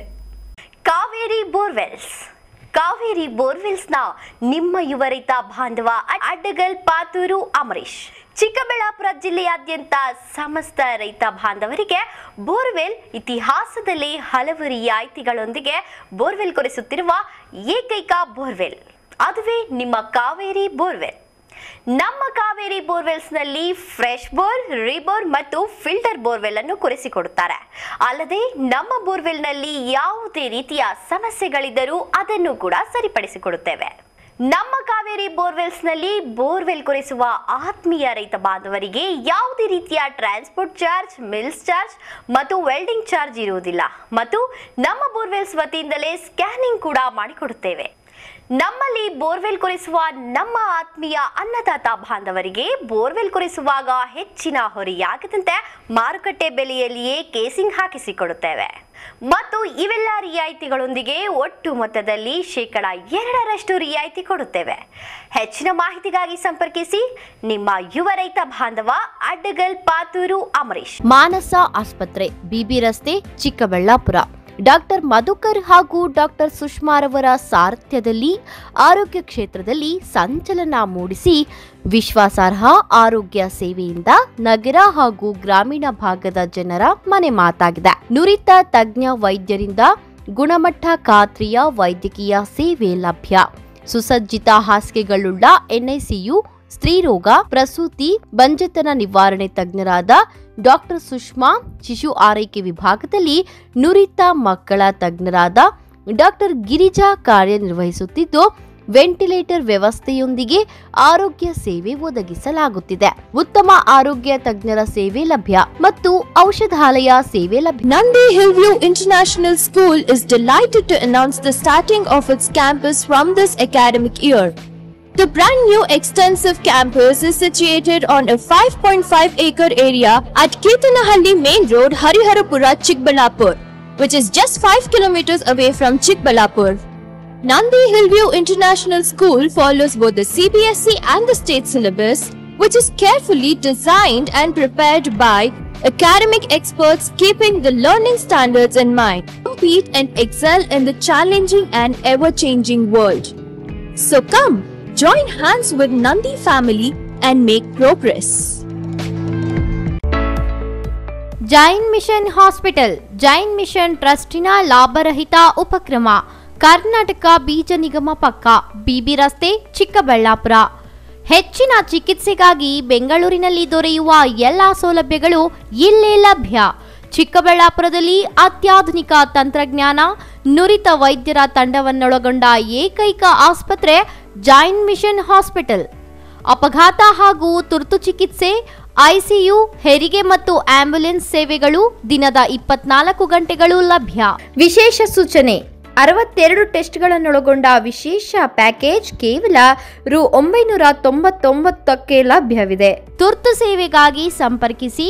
ಕಾವೇರಿ ಬೋರ್ವೆಲ್ಸ್ ಕಾವೇರಿ ಬೋರ್ವೆಲ್ಸ್ನ ನಿಮ್ಮ ಯುವ ರೈತ ಬಾಂಧವ ಅಡ್ಡಗಲ್ ಪಾತೂರು ಅಮರೀಶ್ ಚಿಕ್ಕಬಳ್ಳಾಪುರ ಜಿಲ್ಲೆಯಾದ್ಯಂತ ಸಮಸ್ತ ರೈತ ಬಾಂಧವರಿಗೆ ಬೋರ್ವೆಲ್ ಇತಿಹಾಸದಲ್ಲಿ ಹಲವು ರಿಯಾಯಿತಿಗಳೊಂದಿಗೆ ಬೋರ್ವೆಲ್ ಕೊರೆಸುತ್ತಿರುವ ಏಕೈಕ ಬೋರ್ವೆಲ್ ಅದುವೇ ನಿಮ್ಮ ಕಾವೇರಿ ಬೋರ್ವೆಲ್ ನಮ್ಮ ಕಾವೇರಿ ಬೋರ್ವೆಲ್ಸ್ನಲ್ಲಿ ಫ್ರೆಶ್ ಬೋರ್ ರಿಬೋರ್ ಮತ್ತು ಫಿಲ್ಟರ್ ಬೋರ್ವೆಲ್ ಅನ್ನು ಕೊರೆಸಿಕೊಡುತ್ತಾರೆ ಅಲ್ಲದೆ ನಮ್ಮ ಬೋರ್ವೆಲ್ನಲ್ಲಿ ಯಾವುದೇ ರೀತಿಯ ಸಮಸ್ಯೆಗಳಿದ್ದರೂ ಅದನ್ನು ಕೂಡ ಸರಿಪಡಿಸಿಕೊಡುತ್ತೇವೆ ನಮ್ಮ ಕಾವೇರಿ ಬೋರ್ವೆಲ್ಸ್ನಲ್ಲಿ ಬೋರ್ವೆಲ್ ಕೊರೆಸುವ ಆತ್ಮೀಯ ರೈತ ಬಾಂಧವರಿಗೆ ಯಾವುದೇ ರೀತಿಯ ಟ್ರಾನ್ಸ್ಪೋರ್ಟ್ ಚಾರ್ಜ್ ಮಿಲ್ಸ್ ಚಾರ್ಜ್ ಮತ್ತು ವೆಲ್ಡಿಂಗ್ ಚಾರ್ಜ್ ಇರುವುದಿಲ್ಲ ಮತ್ತು ನಮ್ಮ ಬೋರ್ವೆಲ್ಸ್ ವತಿಯಿಂದಲೇ ಸ್ಕ್ಯಾನಿಂಗ್ ಕೂಡ ಮಾಡಿಕೊಡುತ್ತೇವೆ ನಮ್ಮಲ್ಲಿ ಬೋರ್ವೆಲ್ ಕೊರೆಸುವ ನಮ್ಮ ಆತ್ಮೀಯ ಅನ್ನದಾತ ಬಾಂಧವರಿಗೆ ಬೋರ್ವೆಲ್ ಕೊರೆಸುವಾಗ ಹೆಚ್ಚಿನ ಹೊರೆಯಾಗದಂತೆ ಮಾರುಕಟ್ಟೆ ಬೆಲೆಯಲ್ಲಿಯೇ ಕೇಸಿಂಗ್ ಹಾಕಿಸಿಕೊಡುತ್ತೇವೆ ಮತ್ತು ಇವೆಲ್ಲ ರಿಯಾಯಿತಿಗಳೊಂದಿಗೆ ಒಟ್ಟು ಮೊತ್ತದಲ್ಲಿ ಶೇಕಡ ಎರಡರಷ್ಟು ರಿಯಾಯಿತಿ ಕೊಡುತ್ತೇವೆ ಹೆಚ್ಚಿನ ಮಾಹಿತಿಗಾಗಿ ಸಂಪರ್ಕಿಸಿ ನಿಮ್ಮ ಯುವ ರೈತ ಬಾಂಧವ ಅಡ್ಡಗಲ್ ಪಾತೂರು ಅಮರೀಶ್ ಮಾನಸ ಆಸ್ಪತ್ರೆ ಬಿಬಿ ರಸ್ತೆ ಚಿಕ್ಕಬಳ್ಳಾಪುರ ಡಾಕ್ಟರ್ ಮಧುಕರ್ ಹಾಗೂ ಡಾಕ್ಟರ್ ಸುಷ್ಮಾರವರ ಸಾರಥ್ಯದಲ್ಲಿ ಆರೋಗ್ಯ ಕ್ಷೇತ್ರದಲ್ಲಿ ಸಂಚಲನ ಮೂಡಿಸಿ ವಿಶ್ವಾಸಾರ್ಹ ಆರೋಗ್ಯ ಸೇವೆಯಿಂದ ನಗರ ಹಾಗೂ ಗ್ರಾಮೀಣ ಭಾಗದ ಜನರ ಮನೆ ಮಾತಾಗಿದೆ ನುರಿತ ತಜ್ಞ ವೈದ್ಯರಿಂದ ಗುಣಮಟ್ಟ ಖಾತ್ರಿಯ ವೈದ್ಯಕೀಯ ಸೇವೆ ಲಭ್ಯ ಸುಸಜ್ಜಿತ ಹಾಸಿಗೆಗಳುಳ್ಳ ಎನ್ಐಸಿಯು ಸ್ತ್ರೀರೋಗ ಪ್ರಸೂತಿ ಬಂಜೆತನ ನಿವಾರಣೆ ತಜ್ಞರಾದ ಡಾಕ್ಟರ್ ಸುಷ್ಮಾ ಶಿಶು ಆರೈಕೆ ವಿಭಾಗದಲ್ಲಿ ನುರಿತ ಮಕ್ಕಳ ತಜ್ಞರಾದ ಡಾಕ್ಟರ್ ಗಿರಿಜಾ ಕಾರ್ಯನಿರ್ವಹಿಸುತ್ತಿದ್ದು ವೆಂಟಿಲೇಟರ್ ವ್ಯವಸ್ಥೆಯೊಂದಿಗೆ ಆರೋಗ್ಯ ಸೇವೆ ಒದಗಿಸಲಾಗುತ್ತಿದೆ ಉತ್ತಮ ಆರೋಗ್ಯ ತಜ್ಞರ ಸೇವೆ ಲಭ್ಯ ಮತ್ತು ಔಷಧಾಲಯ ಸೇವೆ ಲಭ್ಯ Nandi Hillview International School is delighted to announce the starting of its campus from this academic year. The brand new extensive campus is situated on a 5.5 acre area at Ketanahalli Main Road, Hariharapura, Chikbalapur, which is just 5 kilometers away from Chikbalapur. Nandi Hillview International School follows both the CBSE and the state syllabus, which is carefully designed and prepared by academic experts keeping the learning standards in mind, compete and excel in the challenging and ever-changing world. So come, join hands with Nandi family and make progress. Jain mission hospital Jain mission ಟ್ರಸ್ಟಿನ ಲಾಭರಹಿತ ಉಪಕ್ರಮ ಕರ್ನಾಟಕ ಬೀಜ ನಿಗಮ ಪಕ್ಕ ಬಿಬಿ ರಸ್ತೆ ಚಿಕ್ಕಬಳ್ಳಾಪುರ ಹೆಚ್ಚಿನ ಚಿಕಿತ್ಸೆಗಾಗಿ ಬೆಂಗಳೂರಿನಲ್ಲಿ ದೊರೆಯುವ ಎಲ್ಲ ಸೌಲಭ್ಯಗಳು ಇಲ್ಲೇ ಲಭ್ಯ ಚಿಕ್ಕಬಳ್ಳಾಪುರದಲ್ಲಿ ಅತ್ಯಾಧುನಿಕ ತಂತ್ರಜ್ಞಾನ ನುರಿತ ವೈದ್ಯರ ತಂಡವನ್ನೊಳಗೊಂಡ ಏಕೈಕ ಆಸ್ಪತ್ರೆ ಜೈನ್ ಮಿಷನ್ ಹಾಸ್ಪಿಟಲ್ ಅಪಘಾತ ಹಾಗೂ ತುರ್ತು ಚಿಕಿತ್ಸೆ ಐಸಿಯು ಹೆರಿಗೆ ಮತ್ತು ಆಂಬ್ಯುಲೆನ್ಸ್ ಸೇವೆಗಳು ದಿನದ ಇಪ್ಪತ್ನಾಲ್ಕು ಗಂಟೆಗಳು ಲಭ್ಯ ವಿಶೇಷ ಸೂಚನೆ ಅರವತ್ತೆರಡು ಟೆಸ್ಟ್ಗಳನ್ನೊಳಗೊಂಡ ವಿಶೇಷ ಪ್ಯಾಕೇಜ್ ಕೇವಲ ರು ಒಂಬೈನೂರ ತೊಂಬತ್ತೊಂಬತ್ತಕ್ಕೆ ಲಭ್ಯವಿದೆ ತುರ್ತು ಸೇವೆಗಾಗಿ ಸಂಪರ್ಕಿಸಿ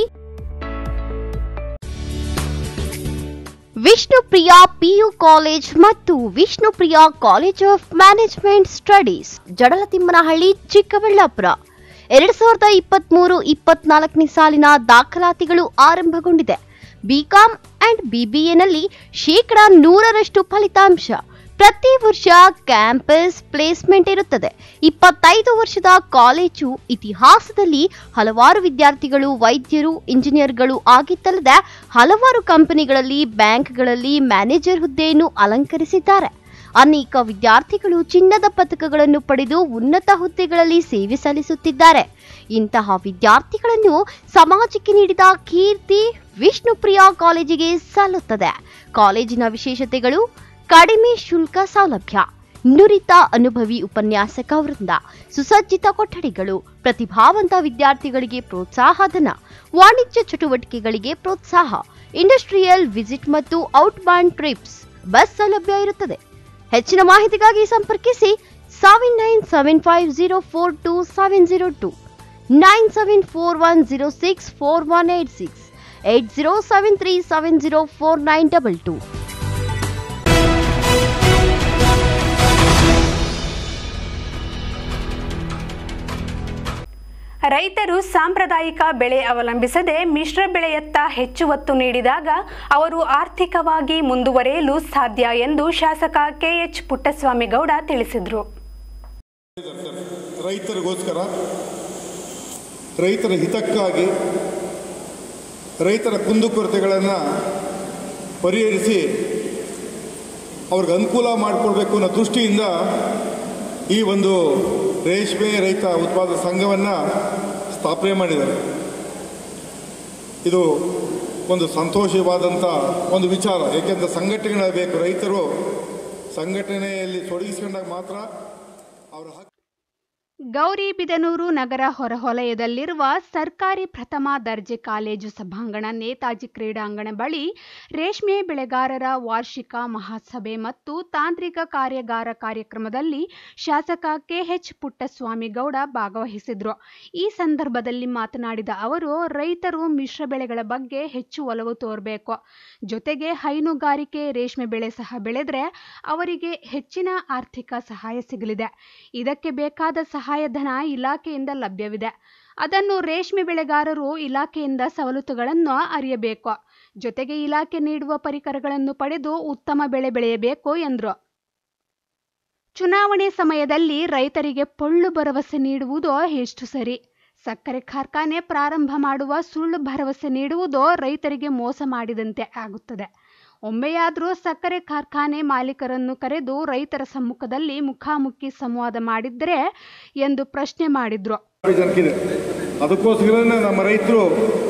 ವಿಷ್ಣುಪ್ರಿಯ ಪಿಯು ಕಾಲೇಜ್ ಮತ್ತು Vishnupriya college of management studies Jadalatimmanahalli Chikkaballapur ಎರಡ್ ಸಾವಿರದ ಇಪ್ಪತ್ಮೂರು ಇಪ್ಪತ್ನಾಲ್ಕನೇ ಸಾಲಿನ ದಾಖಲಾತಿಗಳು ಆರಂಭಗೊಂಡಿದೆ ಬಿಕಾಂ ಅಂಡ್ ಬಿಬಿಎನಲ್ಲಿ ಶೇಕಡ ನೂರರಷ್ಟು ಫಲಿತಾಂಶ ಪ್ರತಿ ವರ್ಷ ಕ್ಯಾಂಪಸ್ ಪ್ಲೇಸ್ಮೆಂಟ್ ಇರುತ್ತದೆ ಇಪ್ಪತ್ತೈದು ವರ್ಷದ ಕಾಲೇಜು ಇತಿಹಾಸದಲ್ಲಿ ಹಲವಾರು ವಿದ್ಯಾರ್ಥಿಗಳು ವೈದ್ಯರು ಇಂಜಿನಿಯರ್ಗಳು ಆಗಿದ್ದಲ್ಲದೆ ಹಲವಾರು ಕಂಪನಿಗಳಲ್ಲಿ ಬ್ಯಾಂಕ್ಗಳಲ್ಲಿ ಮ್ಯಾನೇಜರ್ ಹುದ್ದೆಯನ್ನು ಅಲಂಕರಿಸಿದ್ದಾರೆ ಅನೇಕ ವಿದ್ಯಾರ್ಥಿಗಳು ಚಿನ್ನದ ಪದಕಗಳನ್ನು ಪಡೆದು ಉನ್ನತ ಹುದ್ದೆಗಳಲ್ಲಿ ಸೇವೆ ಸಲ್ಲಿಸುತ್ತಿದ್ದಾರೆ ಇಂತಹ ವಿದ್ಯಾರ್ಥಿಗಳನ್ನು ಸಮಾಜಕ್ಕೆ ನೀಡಿದ ಕೀರ್ತಿ ವಿಷ್ಣುಪ್ರಿಯ ಕಾಲೇಜಿಗೆ ಸಲ್ಲುತ್ತದೆ ಕಾಲೇಜಿನ ವಿಶೇಷತೆಗಳು ಕಡಿಮೆ ಶುಲ್ಕ ಸೌಲಭ್ಯ ನುರಿತ ಅನುಭವಿ ಉಪನ್ಯಾಸಕ ವೃಂದ ಸುಸಜ್ಜಿತ ಕೊಠಡಿಗಳು ಪ್ರತಿಭಾವಂತ ವಿದ್ಯಾರ್ಥಿಗಳಿಗೆ ಪ್ರೋತ್ಸಾಹ ಧನ ವಾಣಿಜ್ಯ ಚಟುವಟಿಕೆಗಳಿಗೆ ಪ್ರೋತ್ಸಾಹ ಇಂಡಸ್ಟ್ರಿಯಲ್ ವಿಸಿಟ್ ಮತ್ತು ಔಟ್ ಬಾಂಡ್ ಟ್ರಿಪ್ಸ್ ಬಸ್ ಸೌಲಭ್ಯ ಇರುತ್ತದೆ ಹೆಚ್ಚಿನ ಮಾಹಿತಿಗಾಗಿ ಸಂಪರ್ಕಿಸಿ seven nine seven five zero four two seven zero two nine seven four one zero six four one eight six eight zero seven three seven zero four nine double two ರೈತರು ಸಾಂಪ್ರದಾಯಿಕ ಬೆಳೆ ಅವಲಂಬಿಸದೆ ಮಿಶ್ರ ಬೆಳೆಯತ್ತ ಹೆಚ್ಚು ಒತ್ತು ನೀಡಿದಾಗ ಅವರು ಆರ್ಥಿಕವಾಗಿ ಮುಂದುವರಿಯಲು ಸಾಧ್ಯ ಎಂದು ಶಾಸಕ ಕೆಎಚ್ ಪುಟ್ಟಸ್ವಾಮಿ ಗೌಡ ತಿಳಿಸಿದರು ರೈತರಿಗೋಸ್ಕರ ರೈತರ ಹಿತಕ್ಕಾಗಿ ರೈತರ ಕುಂದುಕೊರತೆಗಳನ್ನು ಪರಿಹರಿಸಿ ಅವ್ರಿಗೆ ಅನುಕೂಲ ಮಾಡಿಕೊಡ್ಬೇಕು ಅನ್ನೋ ದೃಷ್ಟಿಯಿಂದ ಈ ಒಂದು ರೇಷ್ಮೆ ರೈತ ಉತ್ಪಾದಕ ಸಂಘವನ್ನು ಸ್ಥಾಪನೆ ಮಾಡಿದ್ದಾರೆ ಇದು ಒಂದು ಸಂತೋಷವಾದಂಥ ಒಂದು ವಿಚಾರ ಏಕೆಂದರೆ ಸಂಘಟನೆಗಳು ಬೇಕು ರೈತರು ಸಂಘಟನೆಯಲ್ಲಿ ತೊಡಗಿಸ್ಕೊಂಡಾಗ ಮಾತ್ರ ಅವರ ಹಕ್ಕು ಗೌರಿಬಿದನೂರು ನಗರ ಹೊರವಲಯದಲ್ಲಿರುವ ಸರ್ಕಾರಿ ಪ್ರಥಮ ದರ್ಜೆ ಕಾಲೇಜು ಸಭಾಂಗಣ ನೇತಾಜಿ ಕ್ರೀಡಾಂಗಣ ಬಳಿ ರೇಷ್ಮೆ ಬೆಳೆಗಾರರ ವಾರ್ಷಿಕ ಮಹಾಸಭೆ ಮತ್ತು ತಾಂತ್ರಿಕ ಕಾರ್ಯಾಗಾರ ಕಾರ್ಯಕ್ರಮದಲ್ಲಿ ಶಾಸಕ ಕೆಎಚ್ ಪುಟ್ಟಸ್ವಾಮಿ ಗೌಡ ಭಾಗವಹಿಸಿದ್ರು ಈ ಸಂದರ್ಭದಲ್ಲಿ ಮಾತನಾಡಿದ ಅವರು ರೈತರು ಮಿಶ್ರ ಬೆಳೆಗಳ ಬಗ್ಗೆ ಹೆಚ್ಚು ಒಲವು ತೋರಬೇಕು ಜೊತೆಗೆ ಹೈನುಗಾರಿಕೆ ರೇಷ್ಮೆ ಬೆಳೆ ಸಹ ಬೆಳೆದರೆ ಅವರಿಗೆ ಹೆಚ್ಚಿನ ಆರ್ಥಿಕ ಸಹಾಯ ಸಿಗಲಿದೆ ಇದಕ್ಕೆ ಬೇಕಾದ ಸಹಾಯಧನ ಇಲಾಖೆಯಿಂದ ಲಭ್ಯವಿದೆ ಅದನ್ನು ರೇಷ್ಮೆ ಬೆಳೆಗಾರರು ಇಲಾಖೆಯಿಂದ ಸವಲತ್ತುಗಳನ್ನು ಅರಿಯಬೇಕು ಜೊತೆಗೆ ಇಲಾಖೆ ನೀಡುವ ಪರಿಕರಗಳನ್ನು ಪಡೆದು ಉತ್ತಮ ಬೆಳೆ ಬೆಳೆಯಬೇಕು ಎಂದರು ಚುನಾವಣೆ ಸಮಯದಲ್ಲಿ ರೈತರಿಗೆ ಪೊಳ್ಳು ಭರವಸೆ ನೀಡುವುದು ಎಷ್ಟು ಸರಿ ಸಕ್ಕರೆ ಕಾರ್ಖಾನೆ ಪ್ರಾರಂಭ ಮಾಡುವ ಸುಳ್ಳು ಭರವಸೆ ನೀಡುವುದು ರೈತರಿಗೆ ಮೋಸ ಮಾಡಿದಂತೆ ಆಗುತ್ತದೆ ಒಮ್ಮೆಯಾದರೂ ಸಕ್ಕರೆ ಕಾರ್ಖಾನೆ ಮಾಲೀಕರನ್ನು ಕರೆದು ರೈತರ ಸಮ್ಮುಖದಲ್ಲಿ ಮುಖಾಮುಖಿ ಸಂವಾದ ಮಾಡಿದ್ದರೆ ಎಂದು ಪ್ರಶ್ನೆ ಮಾಡಿದ್ರು ಜನಕ್ಕಿದೆ ಅದಕ್ಕೋಸ್ಕರನೇ ನಮ್ಮ ರೈತರು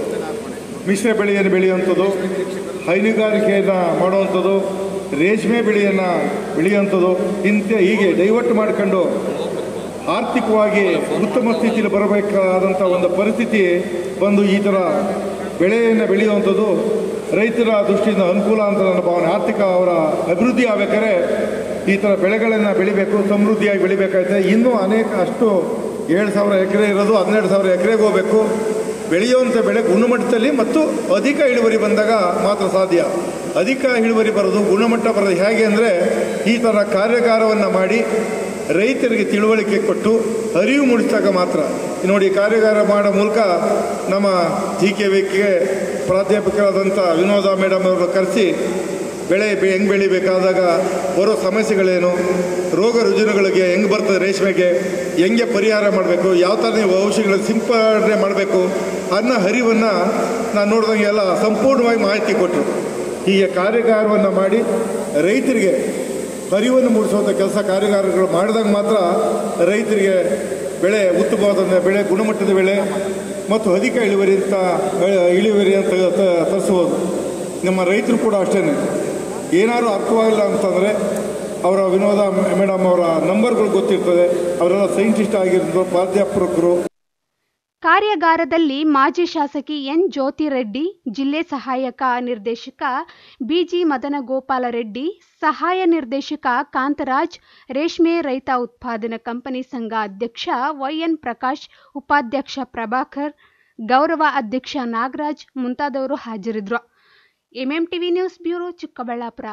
ಮಿಶ್ರ ಬೆಳೆಯನ್ನು ಬೆಳೆಯುವಂಥದ್ದು ಹೈನುಗಾರಿಕೆಯನ್ನು ಮಾಡುವಂಥದ್ದು ರೇಷ್ಮೆ ಬೆಳೆಯನ್ನು ಬೆಳೆಯುವಂಥದ್ದು ಇಂಥ ಹೀಗೆ ಡೈವರ್ಟ್ ಮಾಡ್ಕೊಂಡು ಆರ್ಥಿಕವಾಗಿ ಉತ್ತಮ ಸ್ಥಿತಿಯಲ್ಲಿ ಬರಬೇಕಾದಂಥ ಒಂದು ಪರಿಸ್ಥಿತಿ ಬಂದು ಈ ಥರ ಬೆಳೆಯನ್ನು ಬೆಳೆಯುವಂಥದ್ದು ರೈತರ ದೃಷ್ಟಿಯಿಂದ ಅನುಕೂಲ ಅಂತ ನನ್ನ ಭಾವನೆ ಆರ್ಥಿಕ ಅವರ ಅಭಿವೃದ್ಧಿ ಆಗಬೇಕಾದ್ರೆ ಈ ಥರ ಬೆಳೆಗಳನ್ನು ಬೆಳಿಬೇಕು ಸಮೃದ್ಧಿಯಾಗಿ ಬೆಳಿಬೇಕಾಗುತ್ತೆ ಇನ್ನೂ ಅನೇಕ ಅಷ್ಟು ಏಳು ಸಾವಿರ ಎಕರೆ ಇರೋದು ಹನ್ನೆರಡು ಸಾವಿರ ಎಕರೆಗೆ ಹೋಗಬೇಕು ಬೆಳೆಯುವಂಥ ಬೆಳೆ ಗುಣಮಟ್ಟದಲ್ಲಿ ಮತ್ತು ಅಧಿಕ ಇಳುವರಿ ಬಂದಾಗ ಮಾತ್ರ ಸಾಧ್ಯ ಅಧಿಕ ಇಳುವರಿ ಬರೋದು ಗುಣಮಟ್ಟ ಬರೋದು ಹೇಗೆ ಅಂದರೆ ಈ ಥರ ಕಾರ್ಯಾಗಾರವನ್ನು ಮಾಡಿ ರೈತರಿಗೆ ತಿಳುವಳಿಕೆ ಕೊಟ್ಟು ಅರಿವು ಮೂಡಿಸಿದಾಗ ಮಾತ್ರ ನೋಡಿ ಕಾರ್ಯಾಗಾರ ಮಾಡೋ ಮೂಲಕ ನಮ್ಮ ಜಿ ಕೆ ವಿಗೆ ಪ್ರಾಧ್ಯಾಪಕರಾದಂಥ ವಿನೋದ ಮೇಡಮ್ ಅವರು ಕರೆಸಿ ಬೆಳೆ ಬೆ ಹೆಂಗೆ ಬೆಳಿಬೇಕಾದಾಗ ಬರೋ ಸಮಸ್ಯೆಗಳೇನು ರೋಗ ರುಜಿನಗಳಿಗೆ ಹೆಂಗೆ ಬರ್ತದೆ ರೇಷ್ಮೆಗೆ ಹೆಂಗೆ ಪರಿಹಾರ ಮಾಡಬೇಕು ಯಾವ ಥರ ನೀವು ಔಷಧಿಗಳ ಸಿಂಪಡಣೆ ಮಾಡಬೇಕು ಅನ್ನೋ ಹರಿವನ್ನು ನಾನು ನೋಡಿದಂಗೆ ಎಲ್ಲ ಸಂಪೂರ್ಣವಾಗಿ ಮಾಹಿತಿ ಕೊಟ್ಟರು ಹೀಗೆ ಕಾರ್ಯಾಗಾರವನ್ನು ಮಾಡಿ ರೈತರಿಗೆ ಅರಿವನ್ನು ಮೂಡಿಸುವಂಥ ಕೆಲಸ ಕಾರ್ಯಾಗಾರಗಳು ಮಾಡಿದಾಗ ಮಾತ್ರ ರೈತರಿಗೆ ಬೆಳೆ ಉತ್ತಮವಾದ ಬೆಳೆ ಗುಣಮಟ್ಟದ ಬೆಳೆ ಮತ್ತು ಅಧಿಕ ಇಳುವರಿ ಅಂತ ಇಳುವರಿ ಅಂತ ತ- ತರಿಸ್ಬೋದು ನಮ್ಮ ರೈತರು ಕೂಡ ಅಷ್ಟೇ ಏನಾದರೂ ಅರ್ಥವಾಗಿಲ್ಲ ಅಂತಂದರೆ ಅವರ ವಿನೋದ ಮೇಡಮ್ ಅವರ ನಂಬರ್ಗಳು ಗೊತ್ತಿರ್ತದೆ ಅವರೆಲ್ಲ ಸೈಂಟಿಸ್ಟ್ ಆಗಿರೋ ಪ್ರಾಧ್ಯಾಪಕರು ಕಾರ್ಯಾಗಾರದಲ್ಲಿ ಮಾಜಿ ಶಾಸಕಿ ಎನ್ ಜ್ಯೋತಿ ರೆಡ್ಡಿ ಜಿಲ್ಲೆ ಸಹಾಯಕ ನಿರ್ದೇಶಕ ಬಿಜಿ ಮದನಗೋಪಾಲ ರೆಡ್ಡಿ ಸಹಾಯ ನಿರ್ದೇಶಕ ಕಾಂತರಾಜ್ ರೇಷ್ಮೆ ರೈತ ಉತ್ಪಾದನಾ ಕಂಪನಿ ಸಂಘ ಅಧ್ಯಕ್ಷ ವೈಎನ್ ಪ್ರಕಾಶ್ ಉಪಾಧ್ಯಕ್ಷ ಪ್ರಭಾಕರ್ ಗೌರವ ಅಧ್ಯಕ್ಷ ನಾಗರಾಜ್ ಮುಂತಾದವರು ಹಾಜರಿದ್ದರು MMTV news bureau Chikkaballapur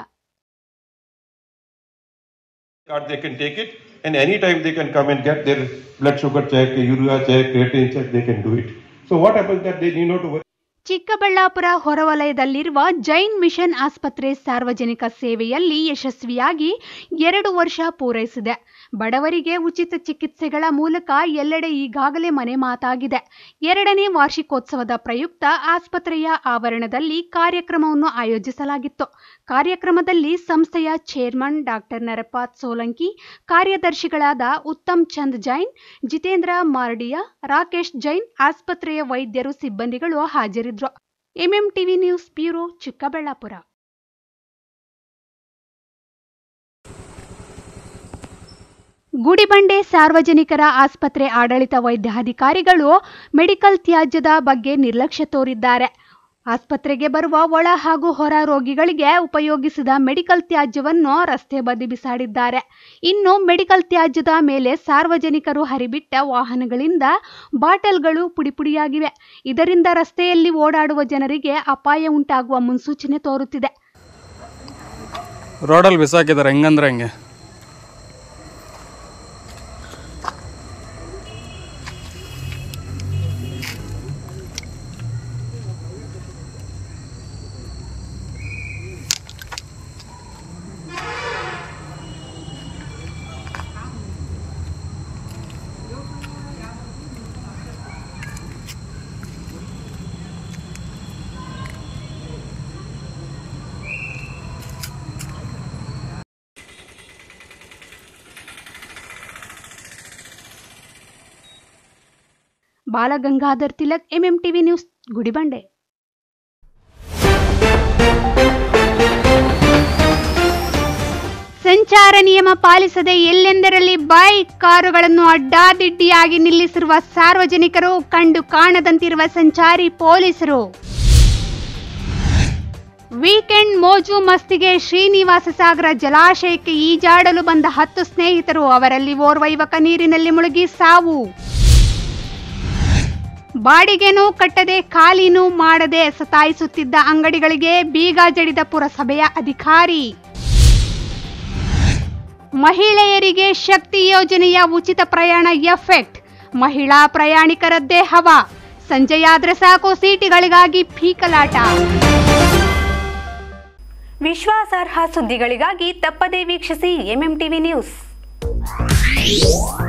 card they can take it and anytime they can come and get their blood sugar check, urea check, creatine check, they can do it. So what happens that they need not to worry. Chikkaballapur ಹೊರವಲಯದಲ್ಲಿರುವ Jain mission ಆಸ್ಪತ್ರೆ ಸಾರ್ವಜನಿಕ ಸೇವೆಯಲ್ಲಿ ಯಶಸ್ವಿಯಾಗಿ ಎರಡು ವರ್ಷ ಪೂರೈಸಿದೆ ಬಡವರಿಗೆ ಉಚಿತ ಚಿಕಿತ್ಸೆಗಳ ಮೂಲಕ ಎಲ್ಲೆಡೆ ಈಗಾಗಲೇ ಮನೆ ಮಾತಾಗಿದೆ ಎರಡನೇ ವಾರ್ಷಿಕೋತ್ಸವದ ಪ್ರಯುಕ್ತ ಆಸ್ಪತ್ರೆಯ ಆವರಣದಲ್ಲಿ ಕಾರ್ಯಕ್ರಮವನ್ನು ಆಯೋಜಿಸಲಾಗಿತ್ತು ಕಾರ್ಯಕ್ರಮದಲ್ಲಿ ಸಂಸ್ಥೆಯ ಚೇರ್ಮನ್ ಡಾಕ್ಟರ್ ನರಪಾತ್ ಸೋಲಂಕಿ ಕಾರ್ಯದರ್ಶಿಗಳಾದ ಉತ್ತಮ್ ಚಂದ್ ಜೈನ್ ಜಿತೇಂದ್ರ ಮಾರ್ಡಿಯಾ ರಾಕೇಶ್ ಜೈನ್ ಆಸ್ಪತ್ರೆಯ ವೈದ್ಯರು ಸಿಬ್ಬಂದಿಗಳು ಹಾಜರಿದ್ದರು MMTV news bureau Chikkaballapur Gudibande ಸಾರ್ವಜನಿಕರ ಆಸ್ಪತ್ರೆ ಆಡಳಿತ ವೈದ್ಯಾಧಿಕಾರಿಗಳು ಮೆಡಿಕಲ್ ತ್ಯಾಜ್ಯದ ಬಗ್ಗೆ ನಿರ್ಲಕ್ಷ್ಯ ತೋರಿದ್ದಾರೆ ಆಸ್ಪತ್ರೆಗೆ ಬರುವ ಒಳ ಹಾಗೂ ಹೊರ ರೋಗಿಗಳಿಗೆ ಉಪಯೋಗಿಸಿದ ಮೆಡಿಕಲ್ ತ್ಯಾಜ್ಯವನ್ನು ರಸ್ತೆ ಬದಿ ಬಿಸಾಡಿದ್ದಾರೆ ಇನ್ನು ಮೆಡಿಕಲ್ ತ್ಯಾಜ್ಯದ ಮೇಲೆ ಸಾರ್ವಜನಿಕರು ಹರಿಬಿಟ್ಟ ವಾಹನಗಳಿಂದ ಬಾಟಲ್ಗಳು ಪುಡಿಪುಡಿಯಾಗಿವೆ ಇದರಿಂದ ರಸ್ತೆಯಲ್ಲಿ ಓಡಾಡುವ ಜನರಿಗೆ ಅಪಾಯ ಉಂಟಾಗುವ ಮುನ್ಸೂಚನೆ ತೋರುತ್ತಿದೆ ರೋಡಲ್ಲಿ ಬಿಸಾಕಿದ್ದಾರೆ ಹೆಂಗಂದ್ರೆ ಹೆಂಗೆ Balagangadhar Tilak MM TV news Gudibande ಸಂಚಾರ ನಿಯಮ ಪಾಲಿಸದೆ ಎಲ್ಲೆಂದರಲ್ಲಿ ಬೈಕ್ ಕಾರುಗಳನ್ನು ಅಡ್ಡಾದಿಡ್ಡಿಯಾಗಿ ನಿಲ್ಲಿಸಿರುವ ಸಾರ್ವಜನಿಕರು ಕಂಡು ಕಾಣದಂತಿರುವ ಸಂಚಾರಿ ಪೊಲೀಸರು ವೀಕೆಂಡ್ ಮೋಜು ಮಸ್ತಿಗೆ ಶ್ರೀನಿವಾಸ ಸಾಗರ ಜಲಾಶಯಕ್ಕೆ ಈಜಾಡಲು ಬಂದ ಹತ್ತು ಸ್ನೇಹಿತರು ಅವರಲ್ಲಿ ಓರ್ವ ಯುವಕ ನೀರಿನಲ್ಲಿ ಮುಳುಗಿ ಸಾವು ಬಾಡಿಗೆನೂ ಕಟ್ಟದೆ ಖಾಲಿನೂ ಮಾಡದೆ ಸತಾಯಿಸುತ್ತಿದ್ದ ಅಂಗಡಿಗಳಿಗೆ ಬೀಗ ಜಡಿದ ಪುರಸಭೆಯ ಅಧಿಕಾರಿ ಮಹಿಳೆಯರಿಗೆ ಶಕ್ತಿ ಯೋಜನೆಯ ಉಚಿತ ಪ್ರಯಾಣ ಎಫೆಕ್ಟ್ ಮಹಿಳಾ ಪ್ರಯಾಣಿಕರದ್ದೇ ಹವಾ ಸಂಜೆಯಾದ್ರೆ ಸಾಕು ಸೀಟಿಗಳಿಗಾಗಿ ಭೀಕಲಾಟ ವಿಶ್ವಾಸಾರ್ಹ ಸುದ್ದಿಗಳಿಗಾಗಿ ತಪ್ಪದೇ ವೀಕ್ಷಿಸಿ ಎಂಎಂ ಟಿವಿ ನ್ಯೂಸ್